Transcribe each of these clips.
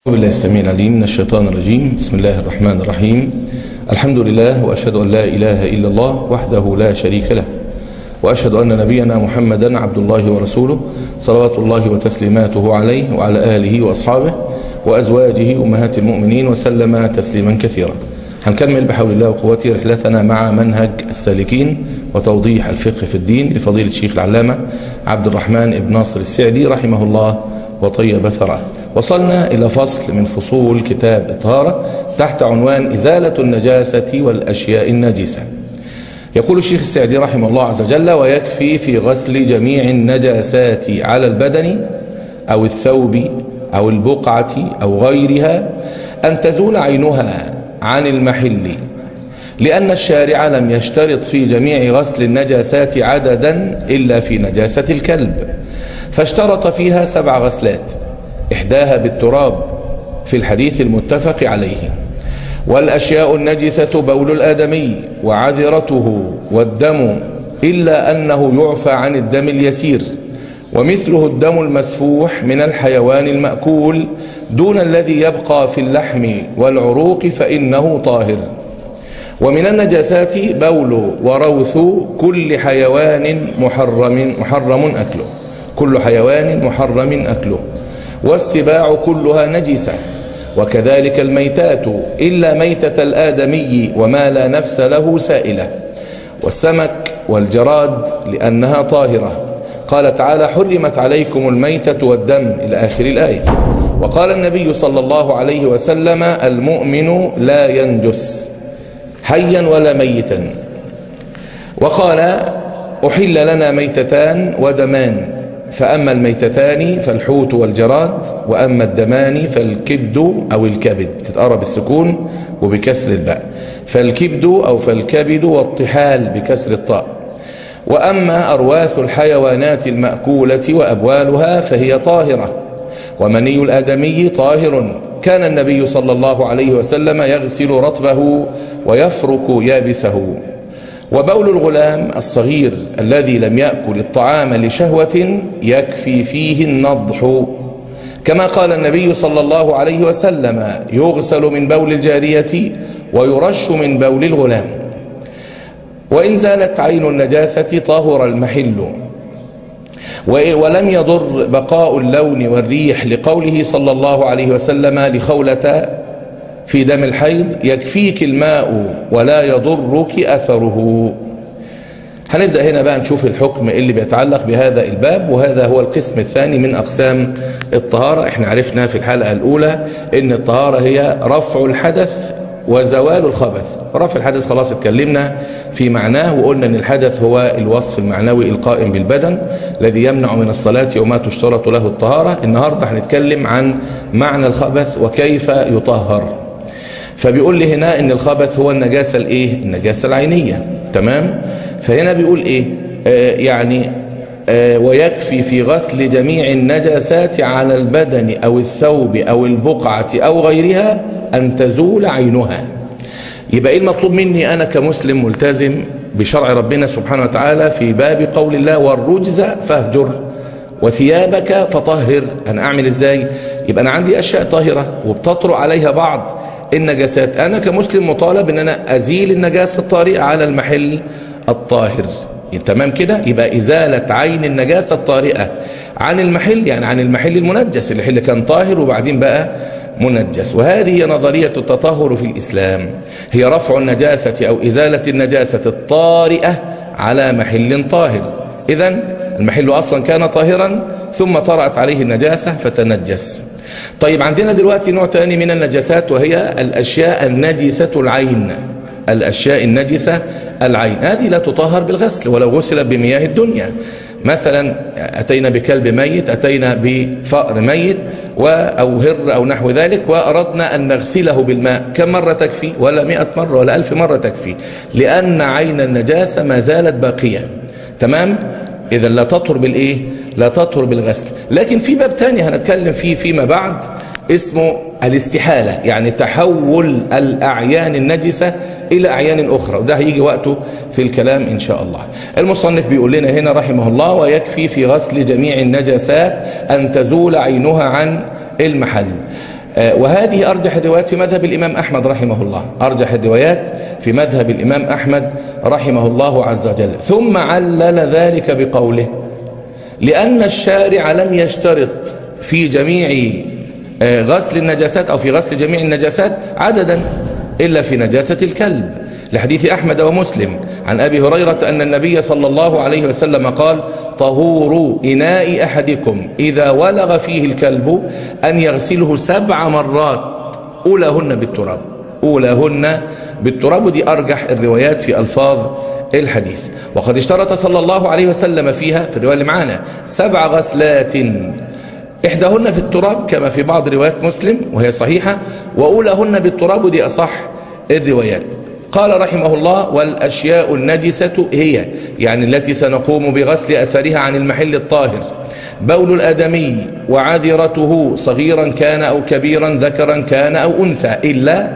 بالله السميع العليم من الشيطان الرجيم بسم الله الرحمن الرحيم الحمد لله وأشهد أن لا إله إلا الله وحده لا شريك له وأشهد أن نبينا محمدا عبد الله ورسوله صلوات الله وتسليماته عليه وعلى آله وأصحابه وأزواجه أمهات المؤمنين وسلم تسليما كثيرا هنكمل بحول الله وقوته رحلتنا مع منهج السالكين وتوضيح الفقه في الدين لفضيلة الشيخ العلامة عبد الرحمن بن ناصر السعدي رحمه الله وطيب ثراه وصلنا إلى فصل من فصول كتاب الطهارة تحت عنوان إزالة النجاسة والأشياء النجسة يقول الشيخ السعدي رحمه الله عز وجل ويكفي في غسل جميع النجاسات على البدن أو الثوب أو البقعة أو غيرها أن تزول عينها عن المحل لأن الشارع لم يشترط في جميع غسل النجاسات عددا إلا في نجاسة الكلب فاشترط فيها سبع غسلات إحداها بالتراب في الحديث المتفق عليه والأشياء النجسة بول الآدمي وعذرته والدم إلا أنه يعفى عن الدم اليسير ومثله الدم المسفوح من الحيوان المأكول دون الذي يبقى في اللحم والعروق فإنه طاهر ومن النجاسات بول وروث كل حيوان محرم محرم أكله كل حيوان محرم أكله والسباع كلها نجسة وكذلك الميتات إلا ميتة الآدمي وما لا نفس له سائلة والسمك والجراد لأنها طاهرة قال تعالى حرمت عليكم الميتة والدم إلى آخر الآية وقال النبي صلى الله عليه وسلم المؤمن لا ينجس حيا ولا ميتا وقال أحل لنا ميتتان ودمان فأما الميتتان فالحوت والجراد وأما الدمان فالكبد أو الكبد تتقرى بالسكون وبكسر الباء فالكبد أو فالكبد والطحال بكسر الطاء وأما أرواث الحيوانات المأكولة وأبوالها فهي طاهرة ومني الآدمي طاهر كان النبي صلى الله عليه وسلم يغسل رطبه ويفرك يابسه وبول الغلام الصغير الذي لم يأكل الطعام لشهوة يكفي فيه النضح كما قال النبي صلى الله عليه وسلم يغسل من بول الجارية ويرش من بول الغلام وإن زالت عين النجاسة طهر المحل ولم يضر بقاء اللون والريح لقوله صلى الله عليه وسلم لخولة في دم الحيض يكفيك الماء ولا يضرك أثره هنبدأ هنا بقى نشوف الحكم اللي بيتعلق بهذا الباب وهذا هو القسم الثاني من أقسام الطهارة احنا عرفنا في الحلقة الأولى ان الطهارة هي رفع الحدث وزوال الخبث رفع الحدث خلاص اتكلمنا في معناه وقلنا ان الحدث هو الوصف المعنوي القائم بالبدن الذي يمنع من الصلاة وما تشترط له الطهارة النهاردة هنتكلم عن معنى الخبث وكيف يطهر فبيقول لي هنا ان الخبث هو النجاسة الايه النجاسة العينية تمام فهنا بيقول ايه آه يعني آه ويكفي في غسل جميع النجاسات على البدن او الثوب او البقعة او غيرها ان تزول عينها يبقى ايه المطلوب مني انا كمسلم ملتزم بشرع ربنا سبحانه وتعالى في باب قول الله والرجز فاهجر وثيابك فطهر انا اعمل ازاي يبقى انا عندي اشياء طاهرة وبتطرق عليها بعض النجاسات أنا كمسلم مطالب أن أنا أزيل النجاسة الطارئة على المحل الطاهر تمام كده يبقى إزالة عين النجاسة الطارئة عن المحل يعني عن المحل المنجس اللي كان طاهر وبعدين بقى منجس وهذه هي نظرية التطهر في الإسلام هي رفع النجاسة أو إزالة النجاسة الطارئة على محل طاهر إذا المحل أصلا كان طاهرا ثم طرأت عليه النجاسة فتنجس طيب عندنا دلوقتي نوع تاني من النجاسات وهي الأشياء النجسة العين الأشياء النجسة العين هذه لا تطهر بالغسل ولو غسل بمياه الدنيا مثلا أتينا بكلب ميت أتينا بفأر ميت أو هر أو نحو ذلك وأردنا أن نغسله بالماء كم مرة تكفي ولا مئة مرة ولا ألف مرة تكفي لأن عين النجاسة ما زالت باقية تمام إذا لا تطهر بالإيه لا تطهر بالغسل لكن في باب تاني هنتكلم فيه فيما بعد اسمه الاستحالة يعني تحول الأعيان النجسة إلى أعيان أخرى وده هيجي وقته في الكلام إن شاء الله المصنف بيقول لنا هنا رحمه الله ويكفي في غسل جميع النجاسات أن تزول عينها عن المحل وهذه أرجح الروايات في مذهب الإمام أحمد رحمه الله أرجح الروايات في مذهب الإمام أحمد رحمه الله عز وجل ثم علل ذلك بقوله لأن الشارع لم يشترط في جميع غسل النجاسات أو في غسل جميع النجاسات عددا إلا في نجاسة الكلب لحديث أحمد ومسلم عن أبي هريرة أن النبي صلى الله عليه وسلم قال طهور إناء أحدكم إذا ولغ فيه الكلب أن يغسله سبع مرات أولهن بالتراب أولهن بالتراب ودي أرجح الروايات في ألفاظ الحديث وقد اشترط صلى الله عليه وسلم فيها في الرواية اللي معانا سبع غسلات إحداهن في التراب كما في بعض روايات مسلم وهي صحيحة وأولهن بالتراب ودي أصح الروايات قال رحمه الله والأشياء النجسة هي يعني التي سنقوم بغسل أثرها عن المحل الطاهر بول الآدمي وعذرته صغيرا كان أو كبيرا ذكرا كان أو أنثى إلا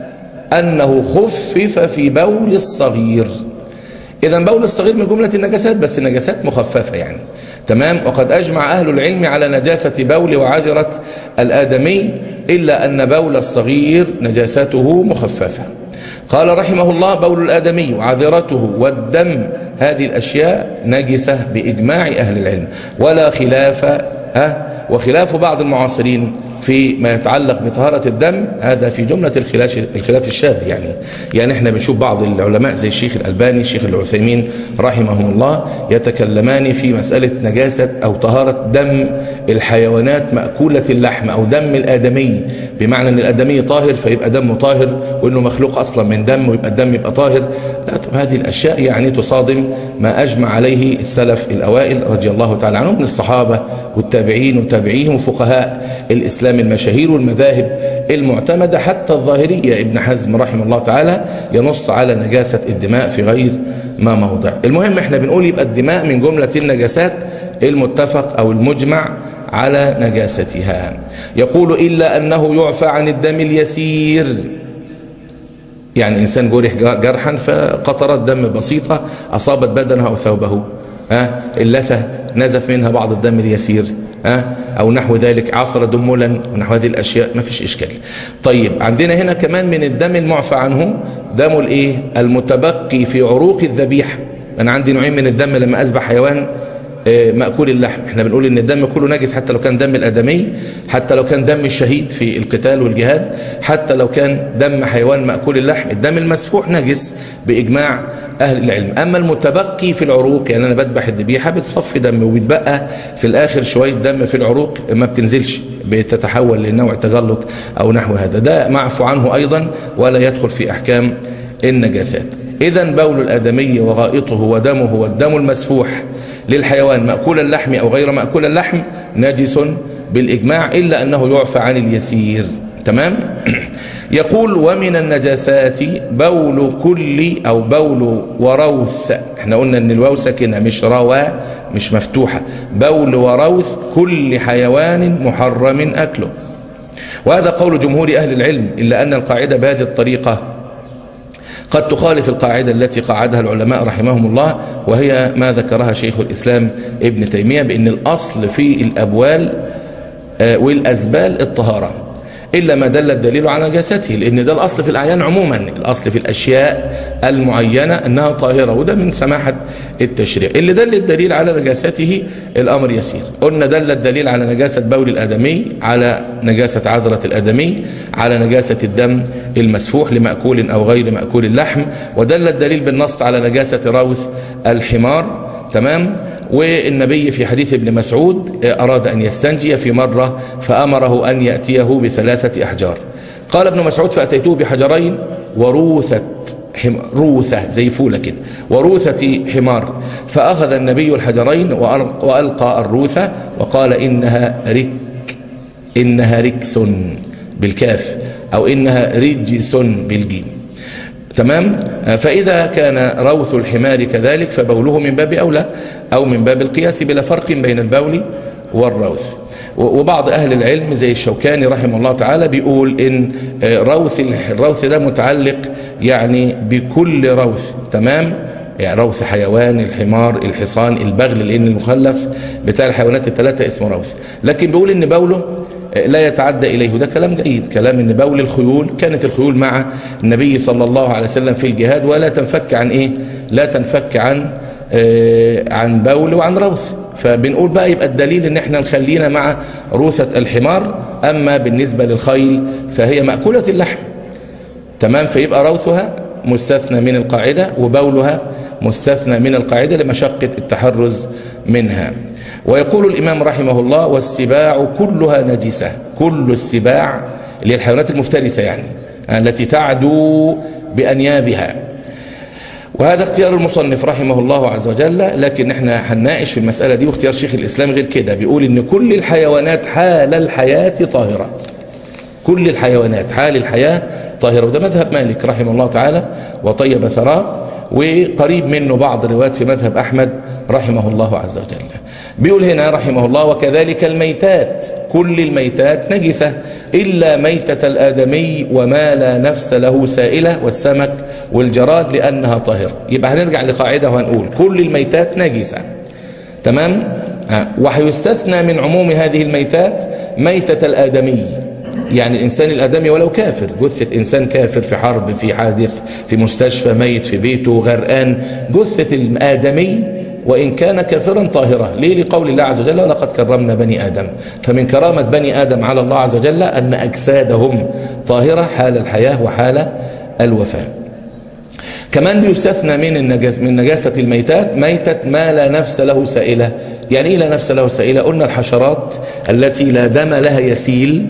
أنه خفف في بول الصغير إذا بول الصغير من جملة النجاسات بس النجاسات مخففة يعني تمام وقد أجمع أهل العلم على نجاسة بول وعذرة الآدمي إلا أن بول الصغير نجاسته مخففة قال رحمه الله بول الآدمي وعذرته والدم هذه الأشياء نجسة بإجماع أهل العلم ولا خلاف ها وخلاف بعض المعاصرين في ما يتعلق بطهارة الدم هذا في جملة الخلاف الخلاف الشاذ يعني يعني احنا بنشوف بعض العلماء زي الشيخ الألباني الشيخ العثيمين رحمهم الله يتكلمان في مسألة نجاسة أو طهارة دم الحيوانات مأكولة اللحم أو دم الآدمي بمعنى أن الآدمي طاهر فيبقى دمه طاهر وأنه مخلوق أصلا من دم ويبقى الدم يبقى طاهر لا طب هذه الأشياء يعني تصادم ما أجمع عليه السلف الأوائل رضي الله تعالى عنهم من الصحابة والتابعين وتابعيهم وفقهاء الإسلام الإسلام المشاهير والمذاهب المعتمدة حتى الظاهرية ابن حزم رحمه الله تعالى ينص على نجاسة الدماء في غير ما موضع المهم احنا بنقول يبقى الدماء من جملة النجاسات المتفق أو المجمع على نجاستها يقول إلا أنه يعفى عن الدم اليسير يعني إنسان جرح جرحا فقطرت دم بسيطة أصابت بدنه أو ثوبه ها اللثة نزف منها بعض الدم اليسير ها أو نحو ذلك عصر دمولا ونحو هذه الأشياء ما فيش إشكال طيب عندنا هنا كمان من الدم المعفى عنه دم الإيه المتبقي في عروق الذبيحة أنا عندي نوعين من الدم لما أذبح حيوان مأكول اللحم احنا بنقول ان الدم كله نجس حتى لو كان دم الادمي حتى لو كان دم الشهيد في القتال والجهاد حتى لو كان دم حيوان مأكول اللحم الدم المسفوح نجس بإجماع أهل العلم أما المتبقي في العروق يعني أنا بذبح الذبيحة بتصفي دم وبيتبقى في الآخر شوية دم في العروق ما بتنزلش بتتحول لنوع تجلط أو نحو هذا ده معفو عنه أيضا ولا يدخل في أحكام النجاسات إذا بول الآدمي وغائطه ودمه والدم المسفوح للحيوان مأكول اللحم أو غير مأكول اللحم نجس بالإجماع إلا أنه يعفى عن اليسير تمام يقول ومن النجاسات بول كل أو بول وروث احنا قلنا ان الواو ساكنه مش روا مش مفتوحة بول وروث كل حيوان محرم أكله وهذا قول جمهور أهل العلم إلا أن القاعدة بهذه الطريقة قد تخالف القاعدة التي قاعدها العلماء رحمهم الله وهي ما ذكرها شيخ الإسلام ابن تيمية بأن الأصل في الأبوال والأزبال الطهارة إلا ما دل الدليل على نجاسته لأن ده الأصل في الأعيان عموما الأصل في الأشياء المعينة أنها طاهرة وده من سماحة التشريع اللي دل الدليل على نجاسته الأمر يسير قلنا دل الدليل على نجاسة بول الآدمي على نجاسة عذرة الآدمي على نجاسة الدم المسفوح لمأكول أو غير مأكول اللحم ودل الدليل بالنص على نجاسة روث الحمار تمام والنبي في حديث ابن مسعود أراد أن يستنجي في مرة فأمره أن يأتيه بثلاثة أحجار قال ابن مسعود فأتيته بحجرين وروثة حم... روثة زي فولة كده وروثة حمار فأخذ النبي الحجرين وألقى الروثة وقال إنها رك إنها ركس بالكاف أو إنها رجس بالجيم تمام فإذا كان روث الحمار كذلك فبوله من باب أولى أو من باب القياس بلا فرق بين البول والروث وبعض أهل العلم زي الشوكاني رحمه الله تعالى بيقول إن روث الروث ده متعلق يعني بكل روث تمام يعني روث حيوان الحمار الحصان البغل لأن المخلف بتاع الحيوانات الثلاثة اسمه روث لكن بيقول إن بوله لا يتعدى إليه وده كلام جيد كلام ان بول الخيول كانت الخيول مع النبي صلى الله عليه وسلم في الجهاد ولا تنفك عن ايه لا تنفك عن آه عن بول وعن روث فبنقول بقى يبقى الدليل ان احنا نخلينا مع روثة الحمار اما بالنسبة للخيل فهي مأكولة اللحم تمام فيبقى روثها مستثنى من القاعدة وبولها مستثنى من القاعدة لمشقة التحرز منها ويقول الإمام رحمه الله والسباع كلها نجسة كل السباع اللي هي الحيوانات المفترسة يعني التي تعدو بأنيابها وهذا اختيار المصنف رحمه الله عز وجل لكن احنا هنناقش في المسألة دي واختيار شيخ الإسلام غير كده بيقول ان كل الحيوانات حال الحياة طاهرة كل الحيوانات حال الحياة طاهرة وده مذهب مالك رحمه الله تعالى وطيب ثراه وقريب منه بعض الروايات في مذهب أحمد رحمه الله عز وجل بيقول هنا رحمه الله وكذلك الميتات كل الميتات نجسة إلا ميتة الآدمي وما لا نفس له سائلة والسمك والجراد لأنها طاهرة يبقى هنرجع لقاعدة وهنقول كل الميتات نجسة تمام وهيستثنى من عموم هذه الميتات ميتة الآدمي يعني الإنسان الآدمي ولو كافر جثة إنسان كافر في حرب في حادث في مستشفى ميت في بيته غرقان جثة الآدمي وإن كان كافرا طاهرة ليه لقول الله عز وجل ولقد كرمنا بني آدم فمن كرامة بني آدم على الله عز وجل أن أجسادهم طاهرة حال الحياة وحال الوفاة كمان بيستثنى من النجاس من نجاسة الميتات ميتة ما لا نفس له سائلة يعني إيه لا نفس له سائلة قلنا الحشرات التي لا دم لها يسيل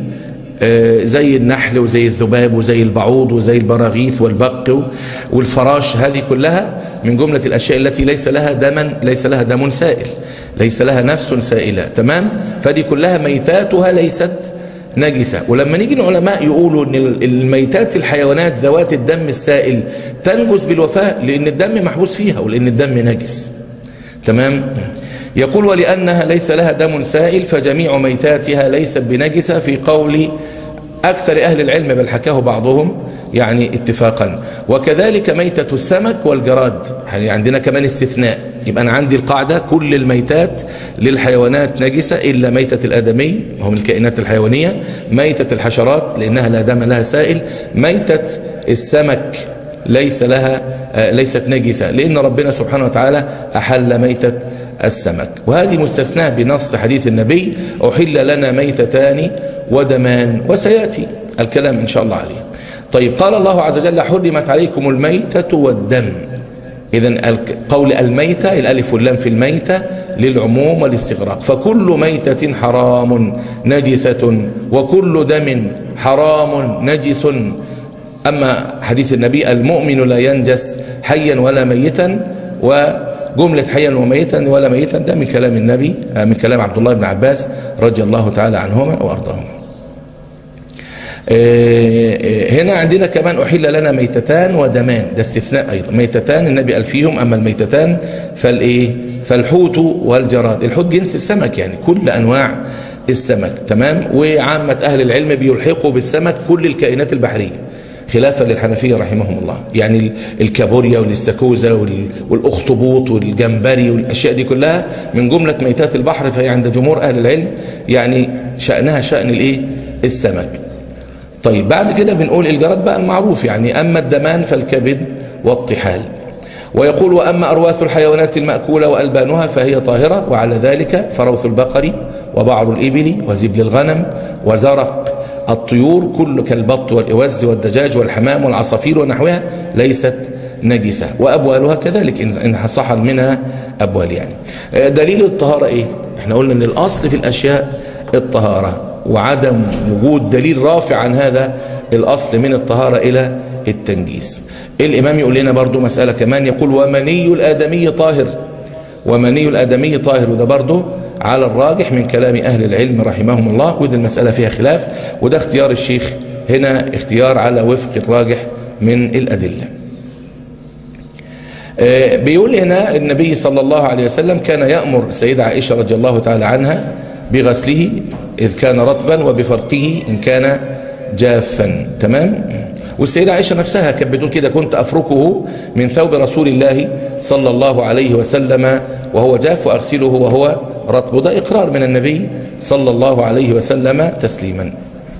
زي النحل وزي الذباب وزي البعوض وزي البراغيث والبق والفراش هذه كلها من جملة الأشياء التي ليس لها دما ليس لها دم سائل ليس لها نفس سائلة تمام فدي كلها ميتاتها ليست نجسة ولما نيجي العلماء يقولوا ان الميتات الحيوانات ذوات الدم السائل تنجس بالوفاة لان الدم محبوس فيها ولان الدم نجس تمام يقول ولأنها ليس لها دم سائل فجميع ميتاتها ليست بنجسة في قول أكثر أهل العلم بل حكاه بعضهم يعني اتفاقا وكذلك ميتة السمك والجراد يعني عندنا كمان استثناء يبقى أنا عندي القاعدة كل الميتات للحيوانات نجسة إلا ميتة الآدمي هم الكائنات الحيوانية ميتة الحشرات لأنها لا دم لها سائل ميتة السمك ليس لها ليست نجسة لأن ربنا سبحانه وتعالى أحل ميتة السمك وهذه مستثناة بنص حديث النبي أحل لنا ميتتان ودمان وسيأتي الكلام إن شاء الله عليه طيب قال الله عز وجل حرمت عليكم الميتة والدم إذا قول الميتة الألف واللام في الميتة للعموم والاستغراق فكل ميتة حرام نجسة وكل دم حرام نجس أما حديث النبي المؤمن لا ينجس حيا ولا ميتا وجملة حيا وميتا ولا ميتا ده من كلام النبي من كلام عبد الله بن عباس رضي الله تعالى عنهما وأرضاهما هنا عندنا كمان أحل لنا ميتتان ودمان ده استثناء أيضا ميتتان النبي قال فيهم أما الميتتان فالإيه فالحوت والجراد الحوت جنس السمك يعني كل أنواع السمك تمام وعامة أهل العلم بيلحقوا بالسمك كل الكائنات البحرية خلافا للحنفية رحمهم الله يعني الكابوريا والاستاكوزا والأخطبوط والجمبري والأشياء دي كلها من جملة ميتات البحر فهي عند جمهور أهل العلم يعني شأنها شأن الإيه السمك طيب بعد كده بنقول الجراد بقى المعروف يعني أما الدمان فالكبد والطحال ويقول وأما أرواث الحيوانات المأكولة وألبانها فهي طاهرة وعلى ذلك فروث البقر وبعر الإبل وزبل الغنم وزرق الطيور كل كالبط والإوز والدجاج والحمام والعصافير ونحوها ليست نجسة وأبوالها كذلك إن حصحل منها أبوال يعني دليل الطهارة إيه؟ احنا قلنا أن الأصل في الأشياء الطهارة وعدم وجود دليل رافع عن هذا الأصل من الطهارة إلى التنجيس الإمام يقول لنا برضو مسألة كمان يقول ومني الآدمي طاهر ومني الآدمي طاهر وده برضو على الراجح من كلام أهل العلم رحمهم الله ودي المسألة فيها خلاف وده اختيار الشيخ هنا اختيار على وفق الراجح من الأدلة بيقول هنا النبي صلى الله عليه وسلم كان يأمر سيدة عائشة رضي الله تعالى عنها بغسله إذ كان رطبا وبفرقه إن كان جافا تمام والسيدة عائشة نفسها كانت بتقول كده كنت أفركه من ثوب رسول الله صلى الله عليه وسلم وهو جاف وأغسله وهو رطبه ده إقرار من النبي صلى الله عليه وسلم تسليما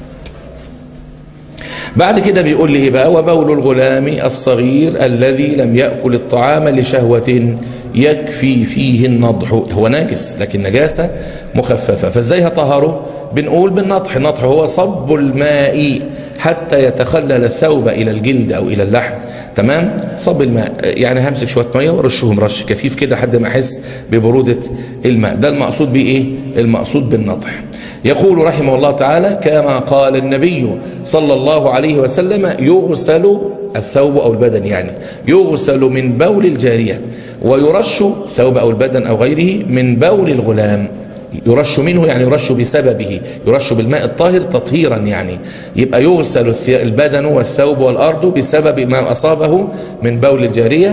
بعد كده بيقول لي بقى وبول الغلام الصغير الذي لم يأكل الطعام لشهوة يكفي فيه النضح هو ناجس لكن نجاسة مخففة فازاي هطهره بنقول بالنطح النطح هو صب الماء حتى يتخلل الثوب إلى الجلد أو إلى اللحم تمام صب الماء يعني همسك شوية مية ورشهم رش كثيف كده حد ما أحس ببرودة الماء ده المقصود بإيه المقصود بالنطح يقول رحمه الله تعالى كما قال النبي صلى الله عليه وسلم يغسل الثوب أو البدن يعني يغسل من بول الجارية ويرش ثوب أو البدن أو غيره من بول الغلام يرش منه يعني يرش بسببه يرش بالماء الطاهر تطهيرا يعني يبقى يغسل البدن والثوب والأرض بسبب ما أصابه من بول الجارية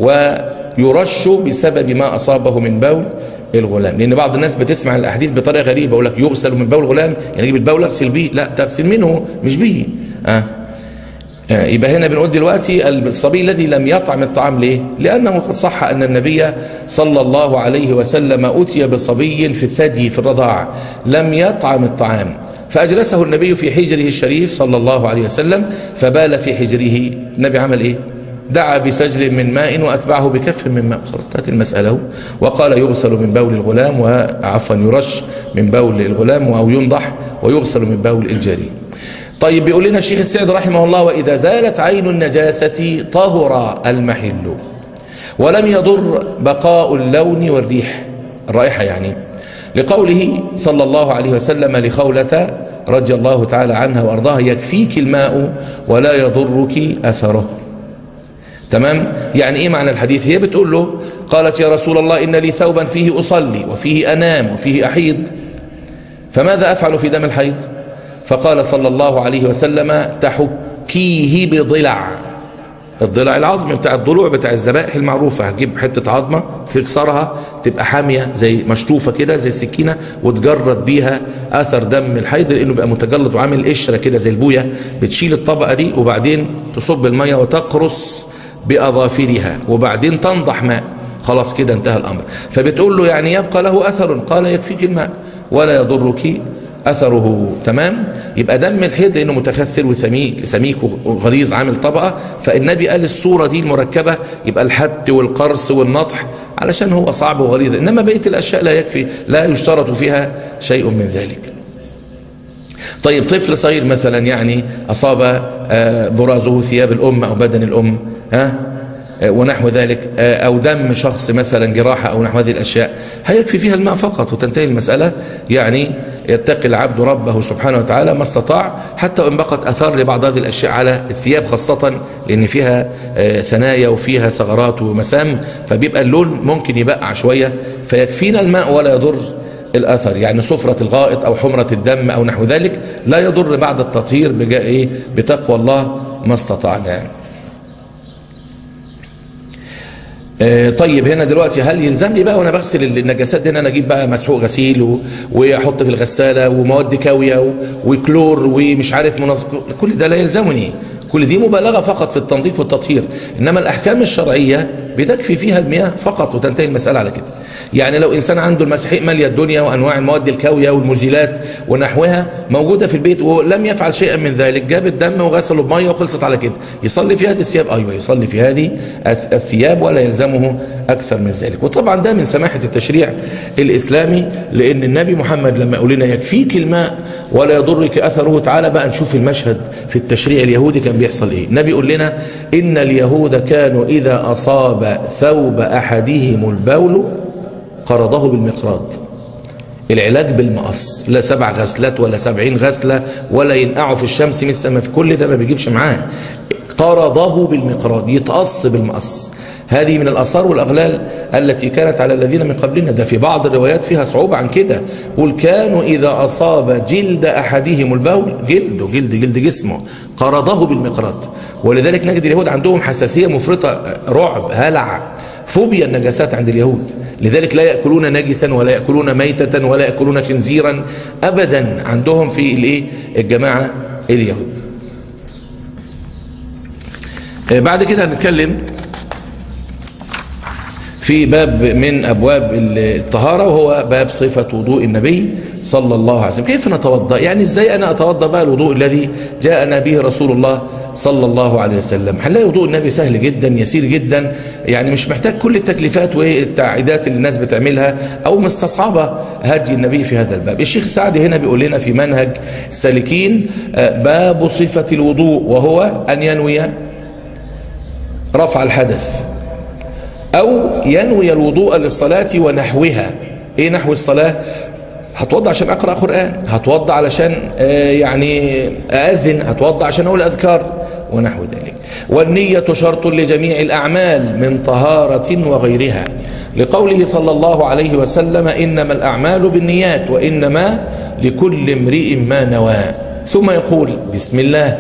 ويرش بسبب ما أصابه من بول الغلام لان بعض الناس بتسمع الاحاديث بطريقه غريبه يقول لك يغسل من بول الغلام يعني اجيب البول اغسل بيه لا تغسل منه مش بيه آه. آه يبقى هنا بنقول دلوقتي الصبي الذي لم يطعم الطعام ليه لانه قد صح ان النبي صلى الله عليه وسلم اتي بصبي في الثدي في الرضاعه لم يطعم الطعام فاجلسه النبي في حجره الشريف صلى الله عليه وسلم فبال في حجره النبي عمل ايه دعا بسجل من ماء وأتبعه بكف من ماء خلاص انتهت المسألة وقال يغسل من بول الغلام وعفوا يرش من بول الغلام أو ينضح ويغسل من بول الجري طيب بيقول لنا الشيخ السعد رحمه الله وإذا زالت عين النجاسة طهر المحل ولم يضر بقاء اللون والريح الرائحة يعني لقوله صلى الله عليه وسلم لخولة رضي الله تعالى عنها وأرضاها يكفيك الماء ولا يضرك أثره تمام يعني ايه معنى الحديث هي بتقول له قالت يا رسول الله ان لي ثوبا فيه اصلي وفيه انام وفيه احيض فماذا افعل في دم الحيض فقال صلى الله عليه وسلم تحكيه بضلع الضلع العظم بتاع الضلوع بتاع الذبائح المعروفة هتجيب حتة عظمة تكسرها تبقى حامية زي مشطوفة كده زي السكينة وتجرد بيها أثر دم الحيض لأنه بقى متجلط وعامل قشرة كده زي البوية بتشيل الطبقة دي وبعدين تصب المية وتقرص بأظافرها وبعدين تنضح ماء خلاص كده انتهى الأمر فبتقول له يعني يبقى له أثر قال يكفيك الماء ولا يضرك أثره تمام يبقى دم الحيض لأنه متكثر وسميك سميك وغليظ عامل طبقة فالنبي قال الصورة دي المركبة يبقى الحت والقرص والنطح علشان هو صعب وغليظ إنما بقية الأشياء لا يكفي لا يشترط فيها شيء من ذلك طيب طفل صغير مثلا يعني أصاب برازه ثياب الأم أو بدن الأم ها ونحو ذلك أو دم شخص مثلا جراحة أو نحو هذه الأشياء هيكفي فيها الماء فقط وتنتهي المسألة يعني يتقي العبد ربه سبحانه وتعالى ما استطاع حتى وإن بقت أثار لبعض هذه الأشياء على الثياب خاصة لأن فيها ثنايا وفيها ثغرات ومسام فبيبقى اللون ممكن يبقع شوية فيكفينا الماء ولا يضر الأثر يعني صفرة الغائط أو حمرة الدم أو نحو ذلك لا يضر بعد التطهير بجاء بتقوى الله ما استطعنا طيب هنا دلوقتي هل يلزمني بقى وانا بغسل النجاسات دي ان انا اجيب بقى مسحوق غسيل و... واحط في الغساله ومواد كاويه و... وكلور ومش عارف منظم كل ده لا يلزمني كل دي مبالغه فقط في التنظيف والتطهير انما الاحكام الشرعيه بتكفي فيها المياه فقط وتنتهي المساله على كده يعني لو انسان عنده المسحيق ماليه الدنيا وانواع المواد الكاويه والمزيلات ونحوها موجوده في البيت ولم يفعل شيئا من ذلك جاب الدم وغسله بميه وخلصت على كده يصلي في هذه الثياب ايوه يصلي في هذه الثياب ولا يلزمه اكثر من ذلك وطبعا ده من سماحه التشريع الاسلامي لان النبي محمد لما يقول لنا يكفيك الماء ولا يضرك اثره تعالى بقى نشوف المشهد في التشريع اليهودي كان بيحصل ايه النبي يقول لنا ان اليهود كانوا اذا اصاب ثوب احدهم البول قرضه بالمقراض العلاج بالمقص لا سبع غسلات ولا سبعين غسلة ولا ينقعوا في الشمس مثل ما في كل ده ما بيجيبش معاه قرضه بالمقراض يتقص بالمقص هذه من الآثار والأغلال التي كانت على الذين من قبلنا ده في بعض الروايات فيها صعوبة عن كده قل كانوا إذا أصاب جلد أحدهم البول جلده جلد جلد جسمه قرضه بالمقراض ولذلك نجد اليهود عندهم حساسية مفرطة رعب هلع فوبيا النجاسات عند اليهود لذلك لا يأكلون نجسا ولا يأكلون ميتة ولا يأكلون خنزيرا أبدا عندهم في الايه الجماعة اليهود بعد كده هنتكلم في باب من أبواب الطهارة وهو باب صفة وضوء النبي صلى الله عليه وسلم كيف نتوضأ يعني ازاي أنا أتوضأ بقى الوضوء الذي جاءنا به رسول الله صلى الله عليه وسلم هنلاقي وضوء النبي سهل جدا يسير جدا يعني مش محتاج كل التكليفات والتعقيدات اللي الناس بتعملها أو مستصعبة هدي النبي في هذا الباب الشيخ سعد هنا بيقول لنا في منهج سالكين باب صفة الوضوء وهو أن ينوي رفع الحدث أو ينوي الوضوء للصلاة ونحوها إيه نحو الصلاة هتوضع عشان أقرأ قرآن هتوضع علشان يعني أأذن هتوضع عشان أقول أذكار ونحو ذلك والنية شرط لجميع الأعمال من طهارة وغيرها لقوله صلى الله عليه وسلم إنما الأعمال بالنيات وإنما لكل امرئ ما نوى ثم يقول بسم الله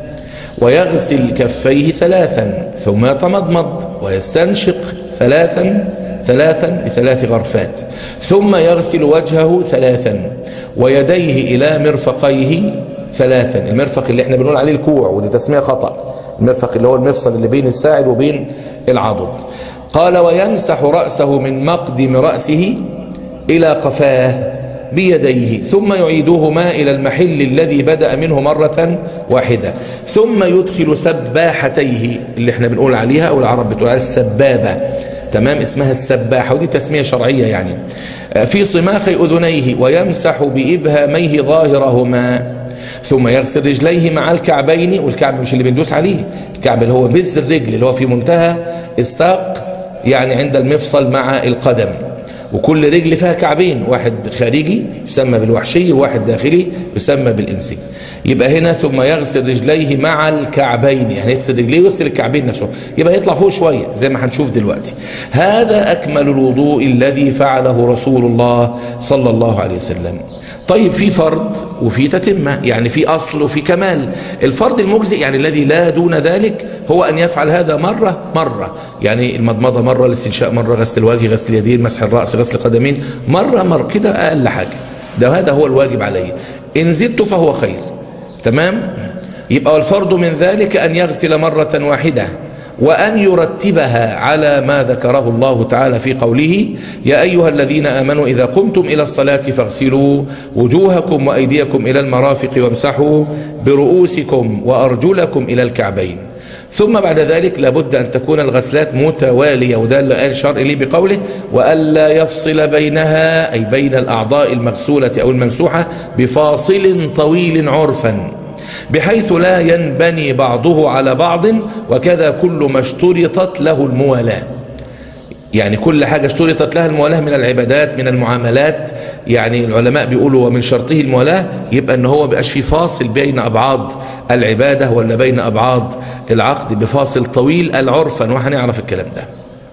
ويغسل كفيه ثلاثا ثم يتمضمض ويستنشق ثلاثا ثلاثا بثلاث غرفات ثم يغسل وجهه ثلاثا ويديه إلى مرفقيه ثلاثا المرفق اللي احنا بنقول عليه الكوع ودي تسمية خطأ المرفق اللي هو المفصل اللي بين الساعد وبين العضد قال ويمسح رأسه من مقدم رأسه إلى قفاه بيديه ثم يعيدهما إلى المحل الذي بدأ منه مرة واحدة ثم يدخل سباحتيه اللي احنا بنقول عليها أو العرب بتقول عليها السبابة تمام اسمها السباحة ودي تسمية شرعية يعني في صماخ أذنيه ويمسح بإبهاميه ظاهرهما ثم يغسل رجليه مع الكعبين والكعب مش اللي بندوس عليه الكعب اللي هو بز الرجل اللي هو في منتهى الساق يعني عند المفصل مع القدم وكل رجل فيها كعبين واحد خارجي يسمى بالوحشي وواحد داخلي يسمى بالإنسي يبقى هنا ثم يغسل رجليه مع الكعبين يعني يغسل رجليه ويغسل الكعبين نفسه يبقى يطلع فوق شوية زي ما هنشوف دلوقتي هذا أكمل الوضوء الذي فعله رسول الله صلى الله عليه وسلم طيب في فرض وفي تتمة يعني في أصل وفي كمال الفرض المجزئ يعني الذي لا دون ذلك هو أن يفعل هذا مرة مرة يعني المضمضة مرة الاستنشاء مرة غسل الوجه غسل اليدين مسح الرأس غسل القدمين مرة مرة كده أقل حاجة ده هذا هو الواجب عليه إن زدت فهو خير تمام يبقى الفرض من ذلك أن يغسل مرة واحدة وأن يرتبها على ما ذكره الله تعالى في قوله يا أيها الذين آمنوا إذا قمتم إلى الصلاة فاغسلوا وجوهكم وأيديكم إلى المرافق وامسحوا برؤوسكم وأرجلكم إلى الكعبين ثم بعد ذلك لابد أن تكون الغسلات متوالية وده اللي قال شرع لي بقوله وألا يفصل بينها أي بين الأعضاء المغسولة أو الممسوحة بفاصل طويل عرفا بحيث لا ينبني بعضه على بعض وكذا كل ما اشترطت له الموالاة يعني كل حاجة اشترطت لها الموالاة من العبادات من المعاملات يعني العلماء بيقولوا ومن شرطه الموالاة يبقى ان هو بقاش في فاصل بين أبعاد العبادة ولا بين أبعاد العقد بفاصل طويل العرفا وهنعرف الكلام ده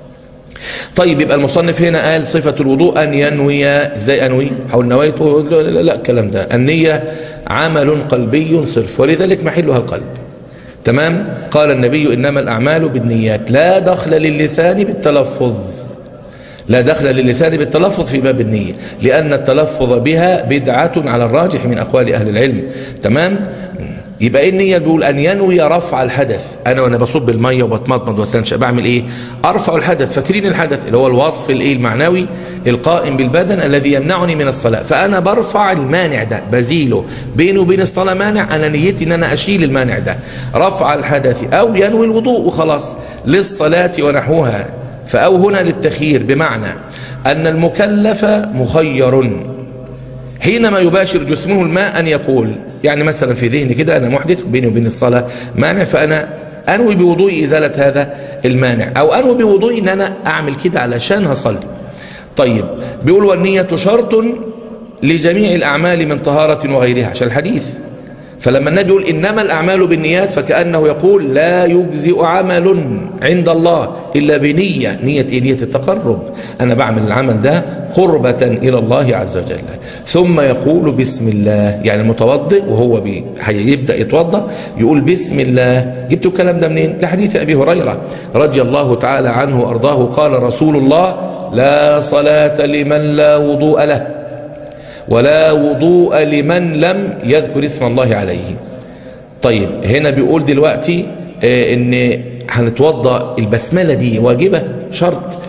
طيب يبقى المصنف هنا قال صفة الوضوء أن ينوي ازاي أنوي حول نويت لا, لا, لا الكلام ده النية عمل قلبي صرف ولذلك محلها القلب تمام قال النبي إنما الأعمال بالنيات لا دخل للسان بالتلفظ لا دخل للسان بالتلفظ في باب النية لأن التلفظ بها بدعة على الراجح من أقوال أهل العلم تمام يبقى ايه النية بيقول أن ينوي رفع الحدث أنا وأنا بصب المية وبتمضمض واستنشق بعمل إيه أرفع الحدث فاكرين الحدث اللي هو الوصف الإيه المعنوي القائم بالبدن الذي يمنعني من الصلاة فأنا برفع المانع ده بزيله بينه وبين الصلاة مانع أنا نيتي أن أنا أشيل المانع ده رفع الحدث أو ينوي الوضوء وخلاص للصلاة ونحوها فأو هنا للتخيير بمعنى أن المكلف مخير حينما يباشر جسمه الماء أن يقول يعني مثلا في ذهني كده أنا محدث بيني وبين الصلاة مانع فأنا أنوي بوضوئي إزالة هذا المانع أو أنوي بوضوئي أن أنا أعمل كده علشان هصلي طيب بيقول والنية شرط لجميع الأعمال من طهارة وغيرها عشان الحديث فلما النبي يقول إنما الأعمال بالنيات فكأنه يقول لا يجزئ عمل عند الله إلا بنية نية إيه نية التقرب أنا بعمل العمل ده قربة إلى الله عز وجل ثم يقول بسم الله يعني المتوضئ وهو يبدأ يتوضأ يقول بسم الله جبت الكلام ده منين لحديث أبي هريرة رضي الله تعالى عنه وأرضاه قال رسول الله لا صلاة لمن لا وضوء له ولا وضوء لمن لم يذكر اسم الله عليه طيب هنا بيقول دلوقتي اه ان هنتوضا البسمله دي واجبه شرط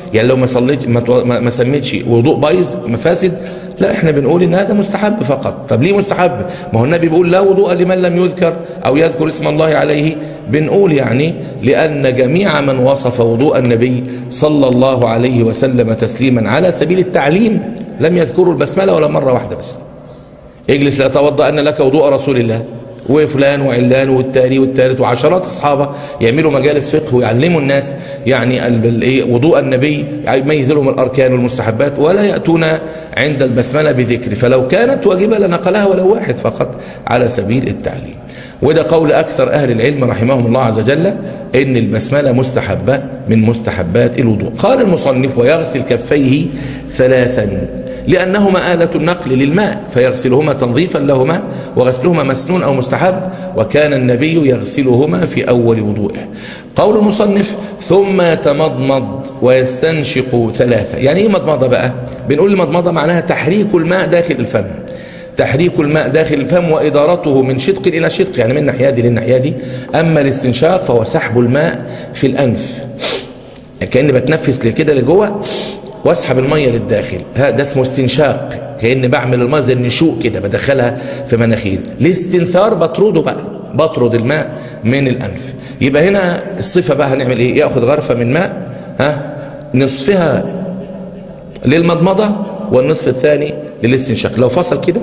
يعني لو ما صليتش ما, تو- ما ما سميتش وضوء بايظ مفاسد لا احنا بنقول ان هذا مستحب فقط طب ليه مستحب ما هو النبي بيقول لا وضوء لمن لم يذكر او يذكر اسم الله عليه بنقول يعني لان جميع من وصف وضوء النبي صلى الله عليه وسلم تسليما على سبيل التعليم لم يذكروا البسمله ولا مره واحده بس اجلس لأتوضأ أن لك وضوء رسول الله وفلان وعلان والتاني والتالت وعشرات اصحابه يعملوا مجالس فقه ويعلموا الناس يعني ال- ال- إيه وضوء النبي يميز لهم الاركان والمستحبات ولا ياتون عند البسمله بذكر فلو كانت واجبه لنقلها ولو واحد فقط على سبيل التعليم وده قول اكثر اهل العلم رحمهم الله عز وجل ان البسمله مستحبه من مستحبات الوضوء قال المصنف ويغسل كفيه ثلاثا لأنهما آلة النقل للماء فيغسلهما تنظيفا لهما وغسلهما مسنون أو مستحب وكان النبي يغسلهما في أول وضوئه قول المصنف ثم يتمضمض ويستنشق ثلاثة يعني إيه مضمضة بقى بنقول المضمضة معناها تحريك الماء داخل الفم تحريك الماء داخل الفم وإدارته من شدق إلى شدق يعني من ناحية دي للناحية دي أما الاستنشاق فهو سحب الماء في الأنف كأني بتنفس لكده لجوه واسحب الميه للداخل ها ده اسمه استنشاق كأني بعمل الميه زي النشوء كده بدخلها في مناخير الاستنثار بطرده بقى بطرد الماء من الانف يبقى هنا الصفه بقى هنعمل ايه ياخذ غرفه من ماء ها نصفها للمضمضه والنصف الثاني للاستنشاق لو فصل كده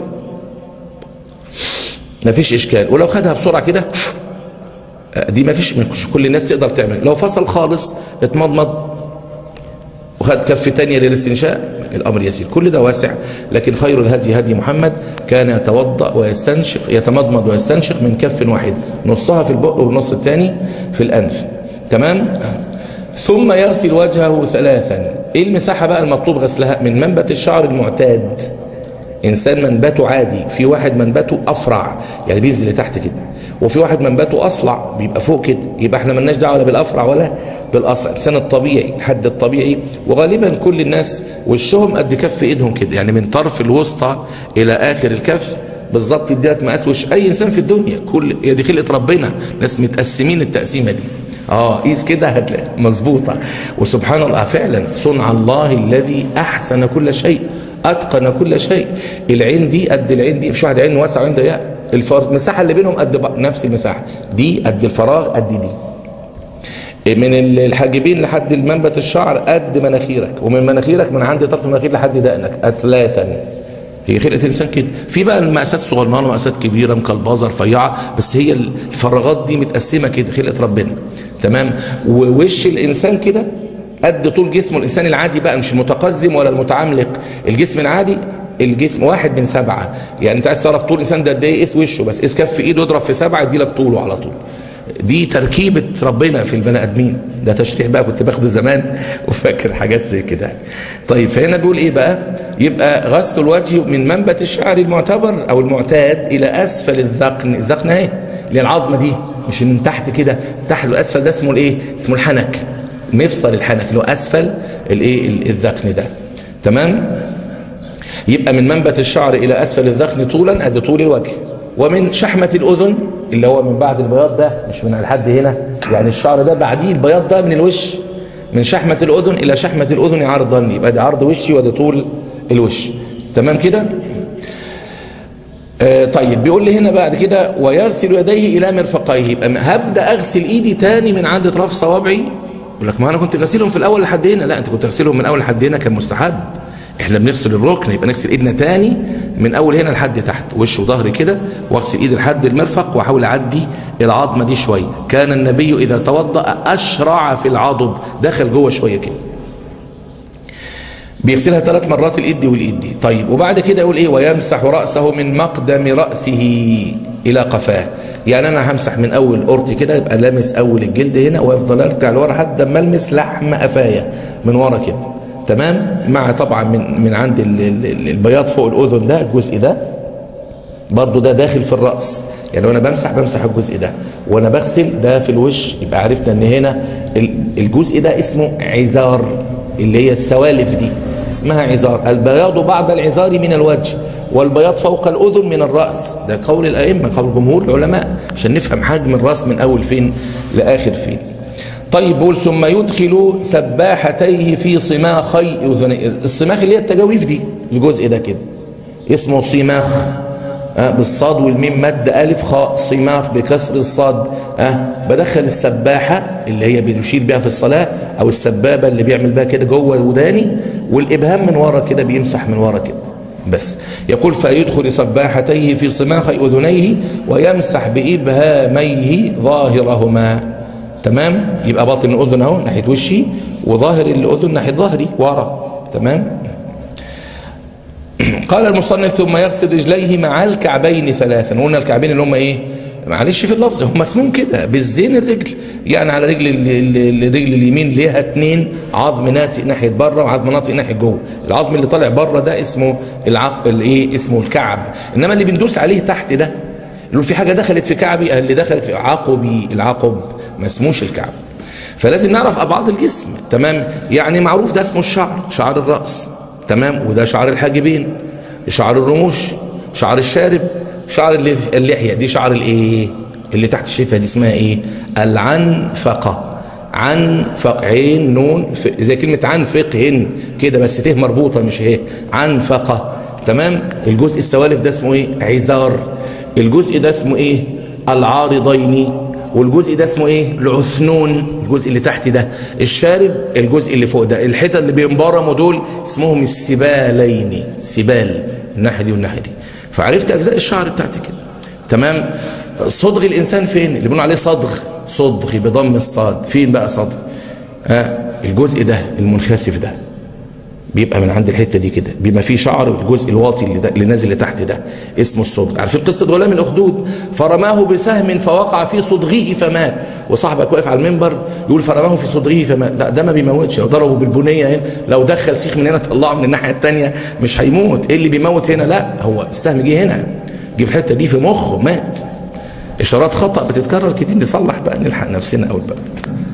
مفيش اشكال ولو خدها بسرعه كده دي مفيش مش كل الناس تقدر تعمل لو فصل خالص اتمضمض وخد كف تانية للاستنشاء الأمر يسير كل ده واسع لكن خير الهدي هدي محمد كان يتوضأ ويستنشق يتمضمض ويستنشق من كف واحد نصها في البق والنص الثاني في الأنف تمام ثم يغسل وجهه ثلاثا ايه المساحة بقى المطلوب غسلها من منبت الشعر المعتاد انسان منبته عادي في واحد منبته افرع يعني بينزل لتحت كده وفي واحد منبته اصلع بيبقى فوق كده يبقى احنا ملناش دعوه لا بالافرع ولا بالاصلع الانسان الطبيعي الحد الطبيعي وغالبا كل الناس وشهم قد كف ايدهم كده يعني من طرف الوسطى الى اخر الكف بالظبط يديلك مقاس وش اي انسان في الدنيا كل هي دي خلقه ربنا ناس متقسمين التقسيمه دي اه قيس كده هتلاقي مظبوطه وسبحان الله فعلا صنع الله الذي احسن كل شيء اتقن كل شيء العين دي قد العين دي مش واحد عين واسعه وعين ضيقه الفر- المساحه اللي بينهم قد بعض نفس المساحه دي قد الفراغ قد دي من الحاجبين لحد المنبت الشعر قد مناخيرك ومن مناخيرك من عند طرف المناخير لحد دقنك ثلاثا هي خلقه الانسان كده في بقى المقاسات صغيره مقاسات كبيره مكلبظه رفيعه بس هي الفراغات دي متقسمه كده خلقه ربنا تمام ووش الانسان كده قد طول جسمه الانسان العادي بقى مش المتقزم ولا المتعملق الجسم العادي الجسم واحد من سبعه يعني انت عايز تعرف طول الانسان ده قد ايه قيس وشه بس قيس كف ايده اضرب في سبعه يدي لك طوله على طول دي تركيبة ربنا في البني ادمين ده تشريح بقى كنت باخده زمان وفاكر حاجات زي كده طيب فهنا بيقول ايه بقى يبقى غسل الوجه من منبت الشعر المعتبر او المعتاد الى اسفل الذقن الذقن اهي اللي هي العظمه دي مش من تحت كده تحت الاسفل ده اسمه الايه اسمه الحنك مفصل الحنك اللي هو اسفل الايه الذقن ده تمام يبقى من منبت الشعر الى اسفل الذقن طولا قد طول الوجه ومن شحمة الأذن اللي هو من بعد البياض ده مش من لحد هنا يعني الشعر ده بعديه البياض ده من الوش من شحمة الأذن إلى شحمة الأذن عرضا يبقى ده عرض وشي وده طول الوش تمام كده آه طيب بيقول لي هنا بعد كده ويغسل يديه إلى مرفقيه يبقى هبدأ أغسل إيدي تاني من عند طرف صوابعي يقول لك ما أنا كنت غسلهم في الأول لحد هنا لا أنت كنت غسلهم من أول لحد هنا كان مستحب احنا بنغسل الركن يبقى نغسل ايدنا تاني من اول هنا لحد تحت وش وظهر كده واغسل ايدي لحد المرفق واحاول اعدي العظمه دي شويه كان النبي اذا توضا اشرع في العضد دخل جوه شويه كده بيغسلها ثلاث مرات الايد دي والايد دي طيب وبعد كده يقول ايه ويمسح راسه من مقدم راسه الى قفاه يعني انا همسح من اول قرطي كده يبقى لامس اول الجلد هنا ويفضل ارجع لورا لحد ما المس لحم قفايا من ورا كده تمام مع طبعا من من عند البياض فوق الاذن ده الجزء ده برضو ده داخل في الراس يعني وانا بمسح بمسح الجزء ده وانا بغسل ده في الوش يبقى عرفنا ان هنا الجزء ده اسمه عزار اللي هي السوالف دي اسمها عزار البياض بعد العزار من الوجه والبياض فوق الاذن من الراس ده قول الائمه قول جمهور العلماء عشان نفهم حجم الراس من اول فين لاخر فين طيب بقول ثم يدخل سباحتيه في صماخي اذنيه الصماخ اللي هي التجاويف دي الجزء ده كده اسمه صماخ أه بالصاد والميم مد ألف خاء صماخ بكسر الصاد أه بدخل السباحة اللي هي بنشير بها في الصلاة أو السبابة اللي بيعمل بها كده جوه وداني والإبهام من ورا كده بيمسح من ورا كده بس يقول فيدخل سباحتيه في صماخ أذنيه ويمسح بإبهاميه ظاهرهما تمام يبقى باطن الأذن اهو ناحية وشي وظاهر الأذن ناحية ظهري ورا تمام قال المصنف ثم يغسل رجليه مع الكعبين ثلاثا قلنا الكعبين اللي هم ايه معلش في اللفظ هم اسمهم كده بالزين الرجل يعني على رجل الرجل اليمين ليها اتنين عظم ناتئ ناحيه بره وعظم ناتئ ناحيه جوه العظم اللي طالع بره ده اسمه العق الايه اسمه الكعب انما اللي بندوس عليه تحت ده اللي في حاجه دخلت في كعبي اللي دخلت في عقبي العقب ما اسموش الكعب فلازم نعرف ابعاد الجسم تمام يعني معروف ده اسمه الشعر شعر الراس تمام وده شعر الحاجبين شعر الرموش شعر الشارب شعر اللحيه دي شعر الايه اللي تحت الشفه دي اسمها ايه العنفقه عنفق عين نون زي كلمه عنفقهن كده بس ته مربوطه مش هي عنفقه تمام الجزء السوالف ده اسمه ايه عزار الجزء ده اسمه ايه العارضين والجزء ده اسمه ايه العثنون الجزء اللي تحت ده الشارب الجزء اللي فوق ده الحتة اللي بينبرموا دول اسمهم السبالين سبال الناحية دي والناحية دي فعرفت اجزاء الشعر بتاعتي كده تمام صدغ الانسان فين اللي بيقولوا عليه صدغ صدغ بضم الصاد فين بقى صدغ ها الجزء ده المنخسف ده بيبقى من عند الحته دي كده بما فيه شعر الجزء الواطي اللي, اللي نازل لتحت ده اسمه الصدغ عارفين قصه غلام الاخدود فرماه بسهم فوقع في صدغه فمات وصاحبك واقف على المنبر يقول فرماه في صدغه فمات لا ده ما بيموتش لو ضربه بالبنيه هنا لو دخل سيخ من هنا طلعه من الناحيه الثانيه مش هيموت ايه اللي بيموت هنا لا هو السهم جه هنا جه في الحته دي في مخه مات اشارات خطا بتتكرر كتير نصلح بقى نلحق نفسنا اول بقى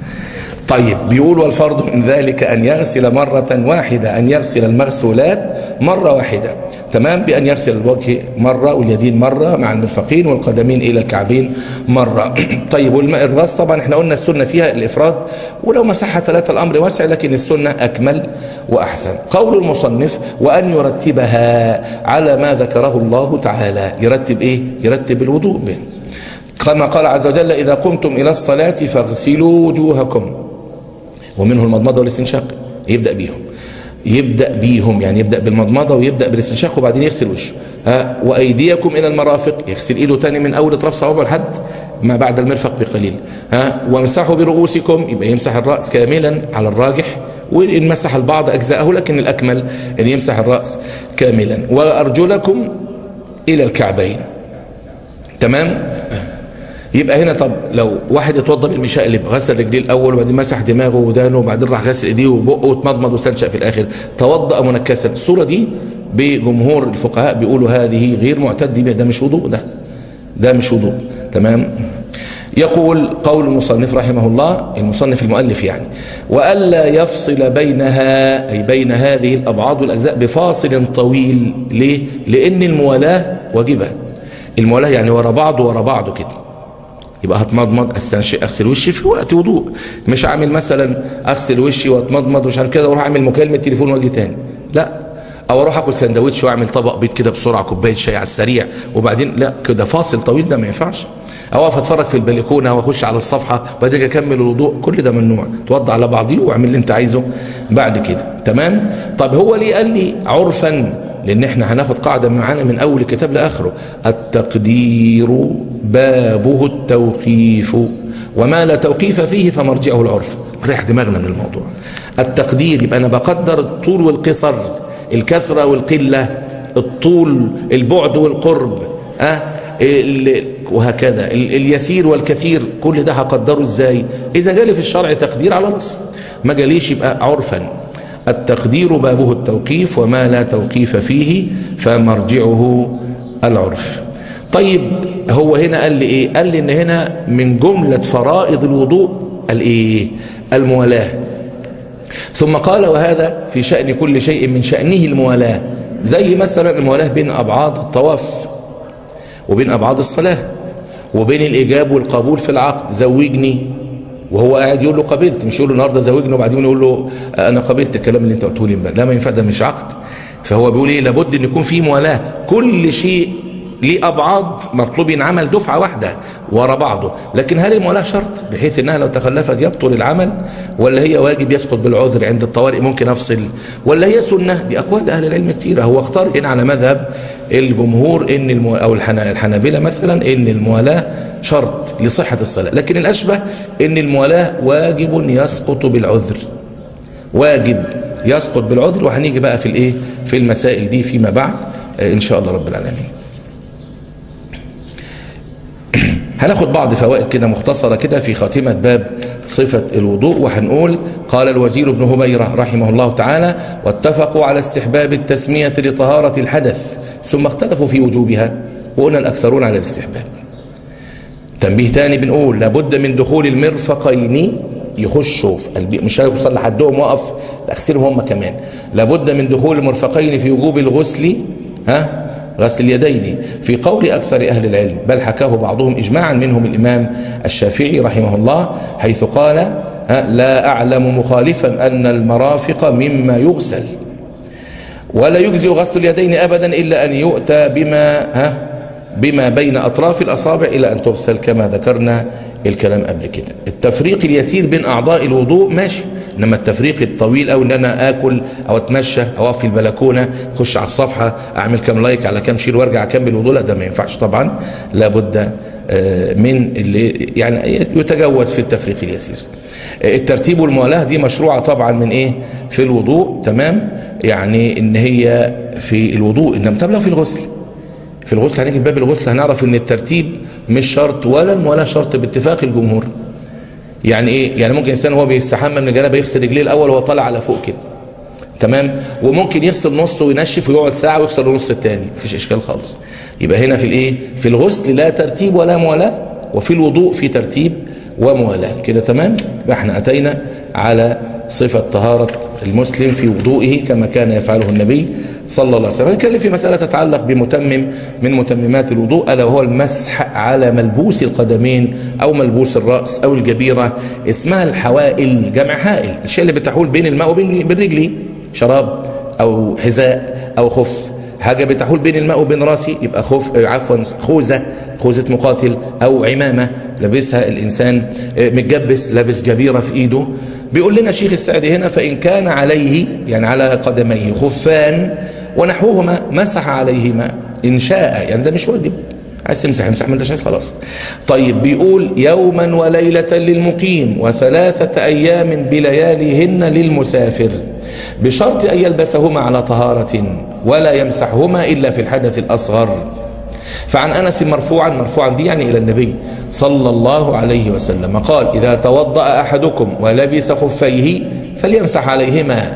طيب بيقول والفرض من ذلك أن يغسل مرة واحدة أن يغسل المغسولات مرة واحدة تمام بأن يغسل الوجه مرة واليدين مرة مع المرفقين والقدمين إلى الكعبين مرة طيب والماء الراس طبعا احنا قلنا السنة فيها الإفراد ولو مسحها ثلاثة الأمر واسع لكن السنة أكمل وأحسن قول المصنف وأن يرتبها على ما ذكره الله تعالى يرتب إيه يرتب الوضوء به كما قال عز وجل إذا قمتم إلى الصلاة فاغسلوا وجوهكم ومنه المضمضة والاستنشاق يبدأ بيهم يبدأ بيهم يعني يبدأ بالمضمضة ويبدأ بالاستنشاق وبعدين يغسل وشه ها وأيديكم إلى المرافق يغسل إيده تاني من أول اطراف صوابعه لحد ما بعد المرفق بقليل ها وامسحوا برؤوسكم يبقى يمسح الرأس كاملا على الراجح وإن مسح البعض أجزاءه لكن الأكمل أن يمسح الرأس كاملا وأرجلكم إلى الكعبين تمام يبقى هنا طب لو واحد اتوضى بالمشاء اللي غسل رجليه الاول وبعدين مسح دماغه ودانه وبعدين راح غسل ايديه وبقه واتمضمض واستنشق في الاخر توضا منكسا الصوره دي بجمهور الفقهاء بيقولوا هذه غير معتد بها ده مش وضوء ده ده مش وضوء تمام يقول قول المصنف رحمه الله المصنف المؤلف يعني وألا يفصل بينها أي بين هذه الأبعاد والأجزاء بفاصل طويل ليه؟ لأن الموالاة واجبة الموالاة يعني ورا بعض ورا بعض كده يبقى هتمضمض استنشق اغسل وشي في وقت وضوء مش عامل مثلا اغسل وشي واتمضمض ومش عارف كده واروح اعمل مكالمه تليفون واجي تاني لا او اروح اكل سندوتش واعمل طبق بيض كده بسرعه كوبايه شاي على السريع وبعدين لا كده فاصل طويل ده ما ينفعش او اقف اتفرج في البلكونه واخش على الصفحه وبعدين اكمل الوضوء كل ده ممنوع توضع على بعضيه واعمل اللي انت عايزه بعد كده تمام طب هو ليه قال لي عرفا لان احنا هناخد قاعده معانا من اول الكتاب لاخره التقدير بابه التوقيف وما لا توقيف فيه فمرجعه العرف ريح دماغنا من الموضوع التقدير يبقى انا بقدر الطول والقصر الكثره والقله الطول البعد والقرب أه؟ وهكذا اليسير والكثير كل ده هقدره ازاي اذا جالي في الشرع تقدير على راسي ما جاليش يبقى عرفا التقدير بابه التوقيف وما لا توقيف فيه فمرجعه العرف طيب هو هنا قال لي ايه قال لي ان هنا من جملة فرائض الوضوء الايه الموالاة ثم قال وهذا في شأن كل شيء من شأنه الموالاة زي مثلا الموالاة بين أبعاد الطواف وبين أبعاد الصلاة وبين الإجاب والقبول في العقد زوجني وهو قاعد يقول له قبلت مش يقول له النهارده زوجني وبعدين يقول له انا قبلت الكلام اللي انت قلته لي لا ما ينفع ده مش عقد فهو بيقول ايه لابد ان يكون في موالاه كل شيء ليه ابعاد مطلوب ينعمل دفعه واحده ورا بعضه لكن هل الموالاه شرط بحيث انها لو تخلفت يبطل العمل ولا هي واجب يسقط بالعذر عند الطوارئ ممكن افصل ولا هي سنه دي اقوال اهل العلم كتيره هو اختار هنا على مذهب الجمهور ان المو... او الحنابله مثلا ان الموالاه شرط لصحه الصلاه لكن الاشبه ان الموالاه واجب يسقط بالعذر واجب يسقط بالعذر وهنيجي بقى في الايه في المسائل دي فيما بعد ان شاء الله رب العالمين هناخد بعض فوائد كده مختصرة كده في خاتمة باب صفة الوضوء وهنقول قال الوزير ابن هبيرة رحمه الله تعالى واتفقوا على استحباب التسمية لطهارة الحدث ثم اختلفوا في وجوبها وقلنا الأكثرون على الاستحباب تنبيه تاني بنقول لابد من دخول المرفقين يخشوا في قلبي مش هيوصل لحدهم وقف اغسلهم هم كمان لابد من دخول المرفقين في وجوب الغسل ها غسل اليدين في قول أكثر أهل العلم بل حكاه بعضهم إجماعا منهم الإمام الشافعي رحمه الله حيث قال لا أعلم مخالفا أن المرافق مما يغسل ولا يجزئ غسل اليدين أبدا إلا أن يؤتى بما ها بما بين أطراف الأصابع إلى أن تغسل كما ذكرنا الكلام قبل كده التفريق اليسير بين أعضاء الوضوء ماشي انما التفريق الطويل او ان انا اكل او اتمشى او اقف في البلكونه اخش على الصفحه اعمل كام لايك على كام شير وارجع اكمل وضوء لا ده ما ينفعش طبعا لابد من اللي يعني يتجوز في التفريق اليسير الترتيب والموالاه دي مشروعه طبعا من ايه في الوضوء تمام يعني ان هي في الوضوء انما طب لو في الغسل في الغسل هنيجي باب الغسل هنعرف ان الترتيب مش شرط ولا الموالاه شرط باتفاق الجمهور يعني ايه يعني ممكن انسان وهو بيستحمى من الجنابه يغسل رجليه الاول وهو طالع على فوق كده تمام وممكن يغسل نصه وينشف ويقعد ساعه ويغسل النص الثاني مفيش اشكال خالص يبقى هنا في الايه في الغسل لا ترتيب ولا موالاه وفي الوضوء في ترتيب وموالاه كده تمام يبقى احنا اتينا على صفه طهاره المسلم في وضوئه كما كان يفعله النبي صلى الله عليه وسلم هنتكلم في مسألة تتعلق بمتمم من متممات الوضوء ألا وهو المسح على ملبوس القدمين أو ملبوس الرأس أو الجبيرة اسمها الحوائل جمع حائل الشيء اللي بتحول بين الماء وبين رجلي شراب أو حذاء أو خف حاجة بتحول بين الماء وبين راسي يبقى خوف عفوا خوذة خوذة مقاتل أو عمامة لابسها الإنسان متجبس لابس جبيرة في إيده بيقول لنا شيخ السعدي هنا فإن كان عليه يعني على قدميه خفان ونحوهما مسح عليهما إن شاء يعني ده مش واجب عايز تمسح امسح ما انتش عايز خلاص طيب بيقول يوما وليلة للمقيم وثلاثة أيام بلياليهن للمسافر بشرط أن يلبسهما على طهارة ولا يمسحهما إلا في الحدث الأصغر فعن أنس مرفوعا مرفوعا دي يعني إلى النبي صلى الله عليه وسلم قال إذا توضأ أحدكم ولبس خفيه فليمسح عليهما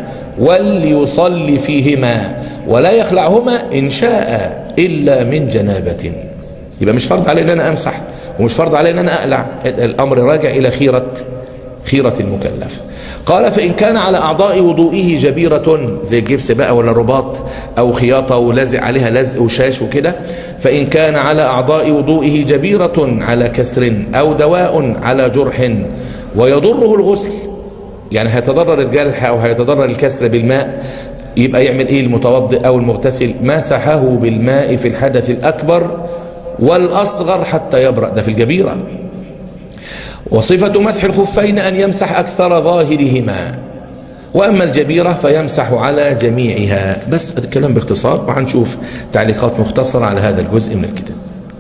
وليصلي فيهما ولا يخلعهما إن شاء إلا من جنابة يبقى مش فرض علي أن أنا أمسح ومش فرض علي أن أنا أقلع الأمر راجع إلى خيرة خيرة المكلف قال فإن كان على أعضاء وضوئه جبيرة زي الجبس بقى ولا رباط أو خياطة ولازق عليها لزق وشاش وكده فإن كان على أعضاء وضوئه جبيرة على كسر أو دواء على جرح ويضره الغسل يعني هيتضرر الجرح أو هيتضرر الكسر بالماء يبقى يعمل إيه المتوضئ أو المغتسل مسحه بالماء في الحدث الأكبر والأصغر حتى يبرأ ده في الجبيرة وصفة مسح الخفين أن يمسح أكثر ظاهرهما وأما الجبيرة فيمسح على جميعها بس الكلام باختصار وهنشوف تعليقات مختصرة على هذا الجزء من الكتاب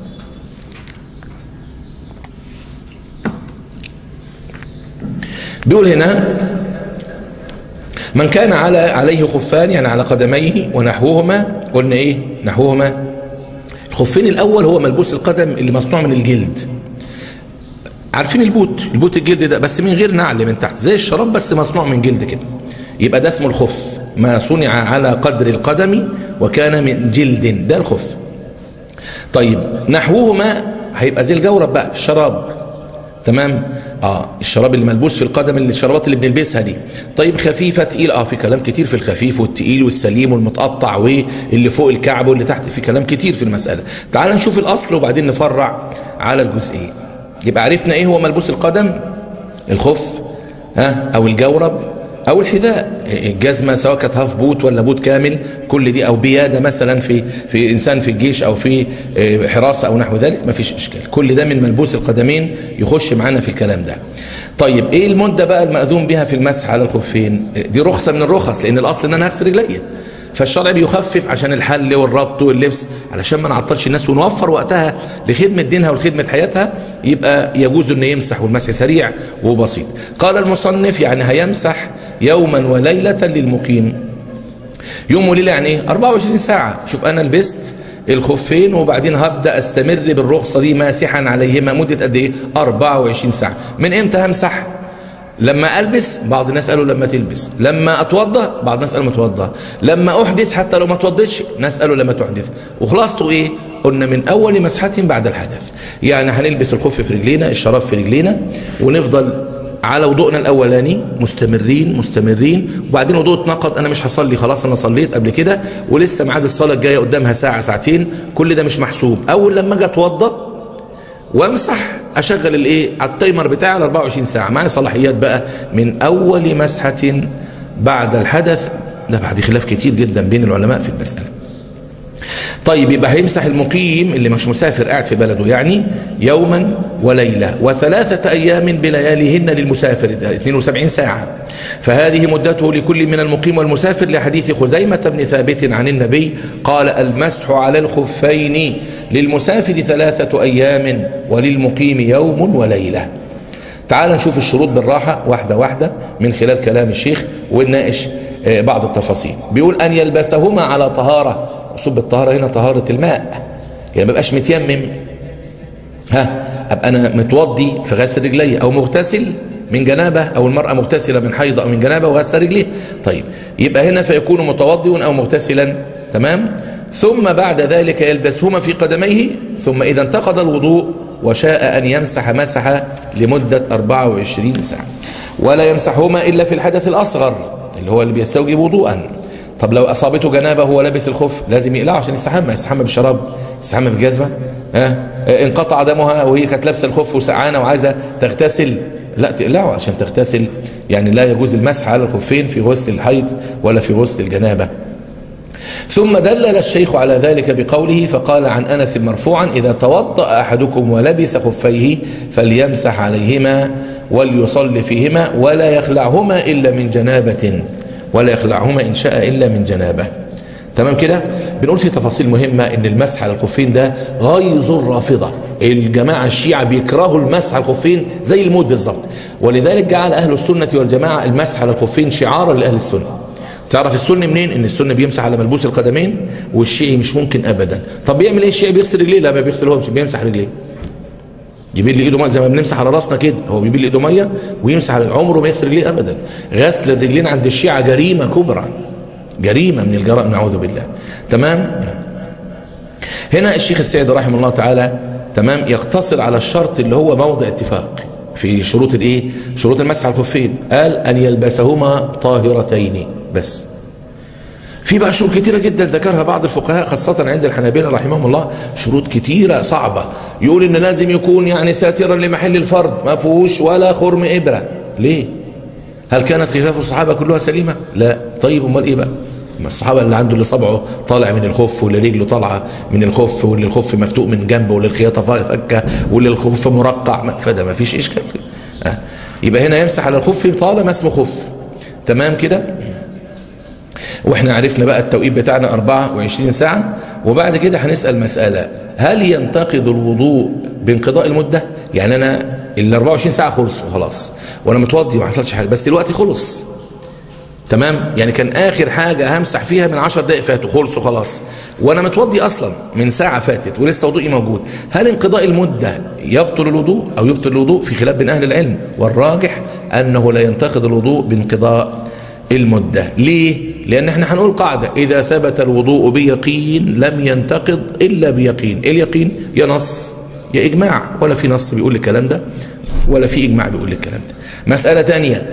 بيقول هنا من كان على عليه خفان يعني على قدميه ونحوهما قلنا ايه نحوهما الخفين الاول هو ملبوس القدم اللي مصنوع من الجلد عارفين البوت البوت الجلد ده بس من غير نعل من تحت زي الشراب بس مصنوع من جلد كده يبقى ده اسمه الخف ما صنع على قدر القدم وكان من جلد ده الخف طيب نحوهما هيبقى زي الجورب بقى الشراب تمام اه الشراب اللي ملبوس في القدم اللي الشرابات اللي بنلبسها دي طيب خفيفه تقيل اه في كلام كتير في الخفيف والتقيل والسليم والمتقطع واللي فوق الكعب واللي تحت في كلام كتير في المساله تعال نشوف الاصل وبعدين نفرع على الجزئيه يبقى عرفنا ايه هو ملبوس القدم الخف ها او الجورب او الحذاء الجزمه سواء كانت هاف بوت ولا بوت كامل كل دي او بياده مثلا في في انسان في الجيش او في حراسه او نحو ذلك ما فيش اشكال كل ده من ملبوس القدمين يخش معانا في الكلام ده طيب ايه المده بقى المأذون بها في المسح على الخفين دي رخصه من الرخص لان الاصل ان انا هغسل رجليا فالشرع بيخفف عشان الحل والربط واللبس علشان ما نعطلش الناس ونوفر وقتها لخدمة دينها ولخدمة حياتها يبقى يجوز انه يمسح والمسح سريع وبسيط قال المصنف يعني هيمسح يوما وليلة للمقيم يوم وليلة يعني ايه 24 ساعة شوف انا لبست الخفين وبعدين هبدأ استمر بالرخصة دي ماسحا عليهما مدة قد ايه 24 ساعة من امتى همسح لما البس بعض الناس قالوا لما تلبس لما اتوضى بعض الناس قالوا ما اتوضى لما احدث حتى لو ما اتوضيتش ناس قالوا لما تحدث وخلاصته ايه قلنا من اول مسحه بعد الحدث يعني هنلبس الخف في رجلينا الشراب في رجلينا ونفضل على وضوءنا الاولاني مستمرين مستمرين وبعدين وضوء اتنقض انا مش هصلي خلاص انا صليت قبل كده ولسه ميعاد الصلاه الجايه قدامها ساعه ساعتين كل ده مش محسوب اول لما اجي اتوضى وامسح اشغل الايه على التايمر بتاعي على 24 ساعه معايا صلاحيات بقى من اول مسحه بعد الحدث ده بعد خلاف كتير جدا بين العلماء في المساله طيب يبقى هيمسح المقيم اللي مش مسافر قاعد في بلده يعني يوما وليلة وثلاثة أيام بلياليهن للمسافر 72 ساعة فهذه مدته لكل من المقيم والمسافر لحديث خزيمة بن ثابت عن النبي قال المسح على الخفين للمسافر ثلاثة أيام وللمقيم يوم وليلة تعال نشوف الشروط بالراحة واحدة واحدة من خلال كلام الشيخ ونناقش بعض التفاصيل بيقول أن يلبسهما على طهارة صب الطهارة هنا طهارة الماء يعني ما بقاش متيمم ها ابقى انا متوضي في غسل رجلي او مغتسل من جنابه او المرأة مغتسلة من حيض او من جنابه وغسل رجليه طيب يبقى هنا فيكون متوضئا او مغتسلا تمام ثم بعد ذلك يلبسهما في قدميه ثم اذا انتقض الوضوء وشاء ان يمسح مسح لمدة 24 ساعة ولا يمسحهما الا في الحدث الاصغر اللي هو اللي بيستوجب وضوءا طب لو اصابته جنابه وهو لابس الخف لازم يقلعه عشان يستحمى يستحمى بالشراب يستحمى بالجزمه ها انقطع دمها وهي كانت لابسه الخف وسقعانه وعايزه تغتسل لا تقلعه عشان تغتسل يعني لا يجوز المسح على الخفين في غسل الحيض ولا في غسل الجنابه ثم دلل الشيخ على ذلك بقوله فقال عن انس مرفوعا اذا توضا احدكم ولبس خفيه فليمسح عليهما وليصلي فيهما ولا يخلعهما الا من جنابه ولا يخلعهما إن شاء إلا من جنابه تمام كده بنقول في تفاصيل مهمة ان المسح على الخفين ده غيظ الرافضة الجماعة الشيعة بيكرهوا المسح على الخفين زي الموت بالظبط ولذلك جعل أهل السنة والجماعة المسح على الخفين شعارا لأهل السنة تعرف السنة منين ان السنة بيمسح على ملبوس القدمين والشيعي مش ممكن ابدا طب بيعمل ايه الشيعي بيغسل رجليه لا ما بيغسلهمش بيمسح رجليه يبيل ايده ميه زي ما بنمسح على راسنا كده هو بيبيل ايده ميه ويمسح على عمره ما يغسل رجليه ابدا غسل الرجلين عند الشيعة جريمه كبرى جريمه من الجرائم نعوذ بالله تمام هنا الشيخ السيد رحمه الله تعالى تمام يقتصر على الشرط اللي هو موضع اتفاق في شروط الايه شروط المسح على الخفين قال ان يلبسهما طاهرتين بس في بقى شروط كتيرة جدا ذكرها بعض الفقهاء خاصة عند الحنابلة رحمهم الله شروط كتيرة صعبة يقول ان لازم يكون يعني ساترا لمحل الفرد ما فيهوش ولا خرم ابرة ليه هل كانت خفاف الصحابة كلها سليمة لا طيب امال ايه بقى ما الصحابة اللي عنده اللي صبعه طالع من الخف واللي رجله طالعة من الخف واللي الخف مفتوق من جنبه واللي الخياطة فكة واللي الخف مرقع فده ما فيش اشكال أه. يبقى هنا يمسح على الخف طالما اسمه خف تمام كده واحنا عرفنا بقى التوقيت بتاعنا 24 ساعة وبعد كده هنسأل مسألة هل ينتقد الوضوء بانقضاء المدة يعني انا ال 24 ساعة خلصوا خلاص وانا متوضي وما حصلش حاجة بس الوقت خلص تمام يعني كان اخر حاجة همسح فيها من 10 دقائق فاتوا خلصوا خلاص وانا متوضي اصلا من ساعة فاتت ولسه وضوئي موجود هل انقضاء المدة يبطل الوضوء او يبطل الوضوء في خلاف بين اهل العلم والراجح انه لا ينتقد الوضوء بانقضاء المدة ليه لان احنا هنقول قاعدة اذا ثبت الوضوء بيقين لم ينتقض الا بيقين ايه اليقين يا نص يا اجماع ولا في نص بيقول الكلام ده ولا في اجماع بيقول الكلام ده مسألة تانية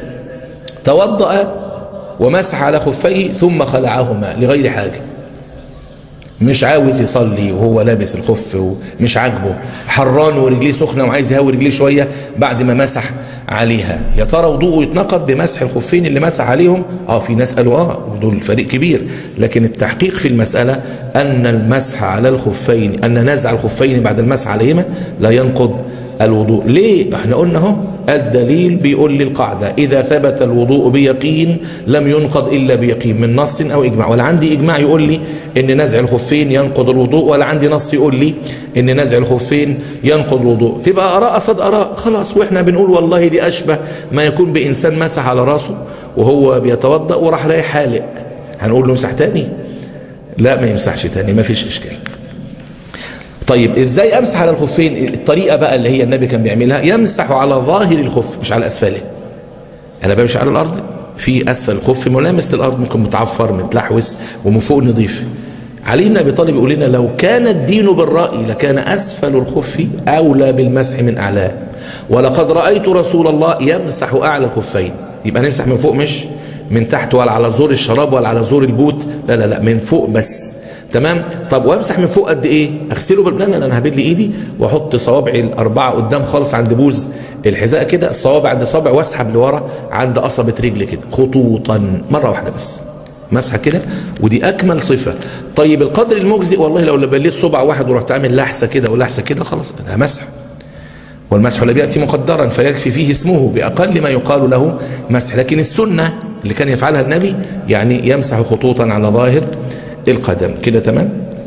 توضأ ومسح على خفيه ثم خلعهما لغير حاجة مش عاوز يصلي وهو لابس الخف ومش عاجبه حران ورجليه سخنه وعايز يهوي رجليه شويه بعد ما مسح عليها يا ترى وضوءه يتنقض بمسح الخفين اللي مسح عليهم اه في ناس قالوا اه ودول فريق كبير لكن التحقيق في المساله ان المسح على الخفين ان نزع الخفين بعد المسح عليهما لا ينقض الوضوء ليه احنا قلنا اهو الدليل بيقول لي القاعدة إذا ثبت الوضوء بيقين لم ينقض إلا بيقين من نص أو إجماع ولا عندي إجماع يقول لي إن نزع الخفين ينقض الوضوء ولا عندي نص يقول لي إن نزع الخفين ينقض الوضوء تبقى آراء قصد آراء خلاص وإحنا بنقول والله دي أشبه ما يكون بإنسان مسح على راسه وهو بيتوضأ وراح رايح حالق هنقول له امسح تاني لا ما يمسحش تاني ما فيش إشكال طيب ازاي امسح على الخفين الطريقه بقى اللي هي النبي كان بيعملها يمسح على ظاهر الخف مش على اسفله انا بمشي على الارض في اسفل الخف ملامس للارض ممكن متعفر متلحوس ومن فوق نضيف علي بن ابي طالب يقول لنا لو كان الدين بالراي لكان اسفل الخف اولى بالمسح من اعلاه ولقد رايت رسول الله يمسح اعلى الخفين يبقى نمسح من فوق مش من تحت ولا على زور الشراب ولا على زور البوت لا لا لا من فوق بس تمام طب وامسح من فوق قد ايه اغسله بال... لا لا انا هبل ايدي واحط صوابعي الاربعه قدام خالص عند بوز الحذاء كده الصوابع عند صابع واسحب لورا عند قصبه رجلي كده خطوطا مره واحده بس مسحه كده ودي اكمل صفه طيب القدر المجزئ والله لو بليت صبع واحد ورحت عامل لحسه كده ولحسه كده خلاص ده مسح والمسح لا بياتي مقدرا فيكفي فيه اسمه باقل ما يقال له مسح لكن السنه اللي كان يفعلها النبي يعني يمسح خطوطا على ظاهر القدم كده تمام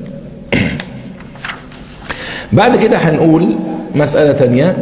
بعد كده هنقول مسألة تانية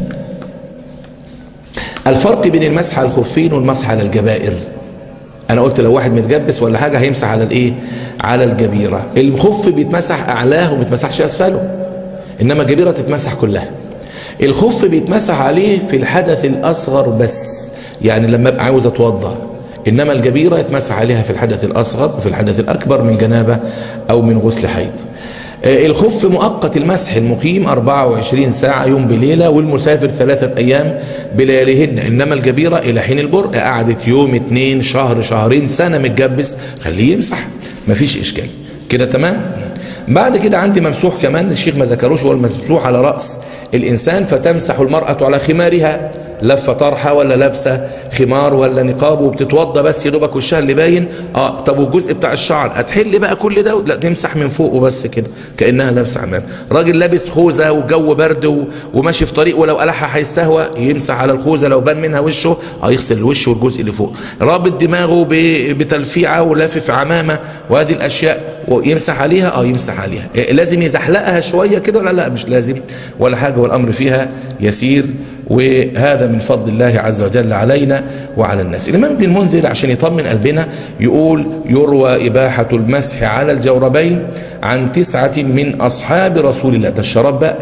الفرق بين المسح على الخفين والمسح على الجبائر انا قلت لو واحد متجبس ولا حاجة هيمسح على الايه على الجبيرة الخف بيتمسح اعلاه وما بيتمسحش اسفله انما الجبيرة تتمسح كلها الخف بيتمسح عليه في الحدث الاصغر بس يعني لما ابقى عاوز اتوضا إنما الجبيرة يتمسح عليها في الحدث الأصغر وفي الحدث الأكبر من جنابة أو من غسل حيض الخف مؤقت المسح المقيم 24 ساعة يوم بليلة والمسافر ثلاثة أيام بلياليهن إنما الجبيرة إلى حين البرء قعدت يوم اتنين شهر شهرين سنة متجبس خليه يمسح مفيش إشكال كده تمام بعد كده عندي ممسوح كمان الشيخ ما ذكروش هو الممسوح على رأس الإنسان فتمسح المرأة على خمارها لفه طرحه ولا لابسه خمار ولا نقاب وبتتوضى بس يا دوبك وشها اللي باين اه طب والجزء بتاع الشعر هتحل بقى كل ده لا تمسح من فوق وبس كده كانها لابسه عمام راجل لابس خوذه والجو برد و... وماشي في طريق ولو قلعها هيستهوى يمسح على الخوذه لو بان منها وشه اه يغسل الوش والجزء اللي فوق رابط دماغه ب... بتلفيعه ولافف عمامه وهذه الاشياء ويمسح عليها اه يمسح عليها إيه لازم يزحلقها شويه كده ولا لا مش لازم ولا حاجه والامر فيها يسير وهذا من فضل الله عز وجل علينا وعلى الناس الإمام ابن المنذر عشان يطمن قلبنا يقول يروى إباحة المسح على الجوربين عن تسعة من أصحاب رسول الله ده الشراب بقى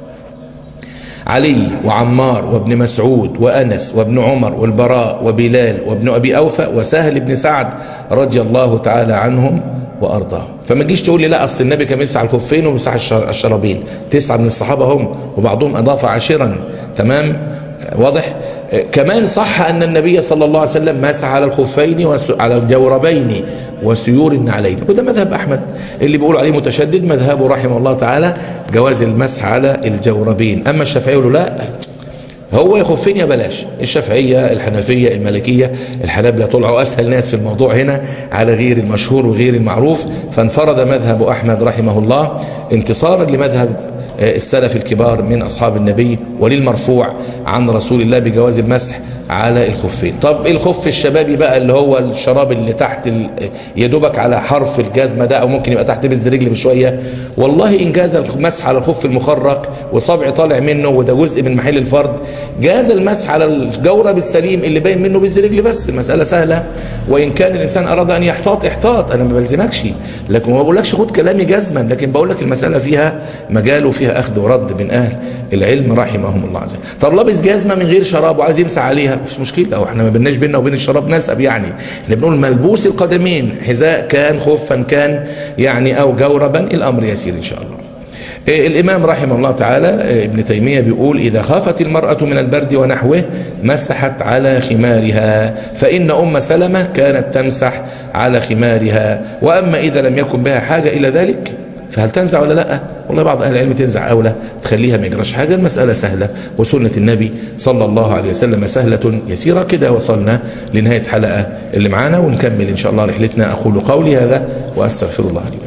علي وعمار وابن مسعود وأنس وابن عمر والبراء وبلال وابن أبي أوفى وسهل بن سعد رضي الله تعالى عنهم وارضاه فما تجيش تقول لي لا اصل النبي كان بيمسح الخفين ومسح الشرابين تسعه من الصحابه هم وبعضهم اضاف عاشرا تمام واضح كمان صح ان النبي صلى الله عليه وسلم مسح على الخفين وعلى الجوربين وسيور النعلين وده مذهب احمد اللي بيقول عليه متشدد مذهبه رحمه الله تعالى جواز المسح على الجوربين اما الشافعي يقولوا لا هو يا خفين يا بلاش الشافعية الحنفية المالكية الحنابلة طلعوا أسهل ناس في الموضوع هنا على غير المشهور وغير المعروف فانفرد مذهب أحمد رحمه الله انتصارا لمذهب السلف الكبار من أصحاب النبي وللمرفوع عن رسول الله بجواز المسح على الخفين طب الخف الشبابي بقى اللي هو الشراب اللي تحت يدوبك على حرف الجزمة ده أو ممكن يبقى تحت بز رجل بشوية والله إن جاز المسح على الخف المخرق وصبع طالع منه وده جزء من محل الفرد جاز المسح على الجورب السليم اللي باين منه بز رجل بس المسألة سهلة وإن كان الإنسان أراد أن يحتاط احتاط أنا ما بلزمكش لكن ما بقولكش خد كلامي جزما لكن بقول لك المسألة فيها مجال وفيها أخذ ورد من أهل العلم رحمهم الله عز وجل طب لابس جزمة من غير شراب وعايز يمسح عليها مش مشكلة أو احنا ما بيناش بيننا وبين الشراب نسب يعني احنا بنقول ملبوس القدمين حذاء كان خفا كان يعني أو جوربا الأمر يسير إن شاء الله الإمام رحمه الله تعالى ابن تيمية بيقول إذا خافت المرأة من البرد ونحوه مسحت على خمارها فإن أم سلمة كانت تمسح على خمارها وأما إذا لم يكن بها حاجة إلى ذلك فهل تنزع ولا لا والله بعض أهل العلم تنزع أو لا تخليها ما يجراش حاجة المسألة سهلة وسنة النبي صلى الله عليه وسلم سهلة يسيرة كده وصلنا لنهاية حلقة اللي معانا ونكمل إن شاء الله رحلتنا أقول قولي هذا وأستغفر الله لي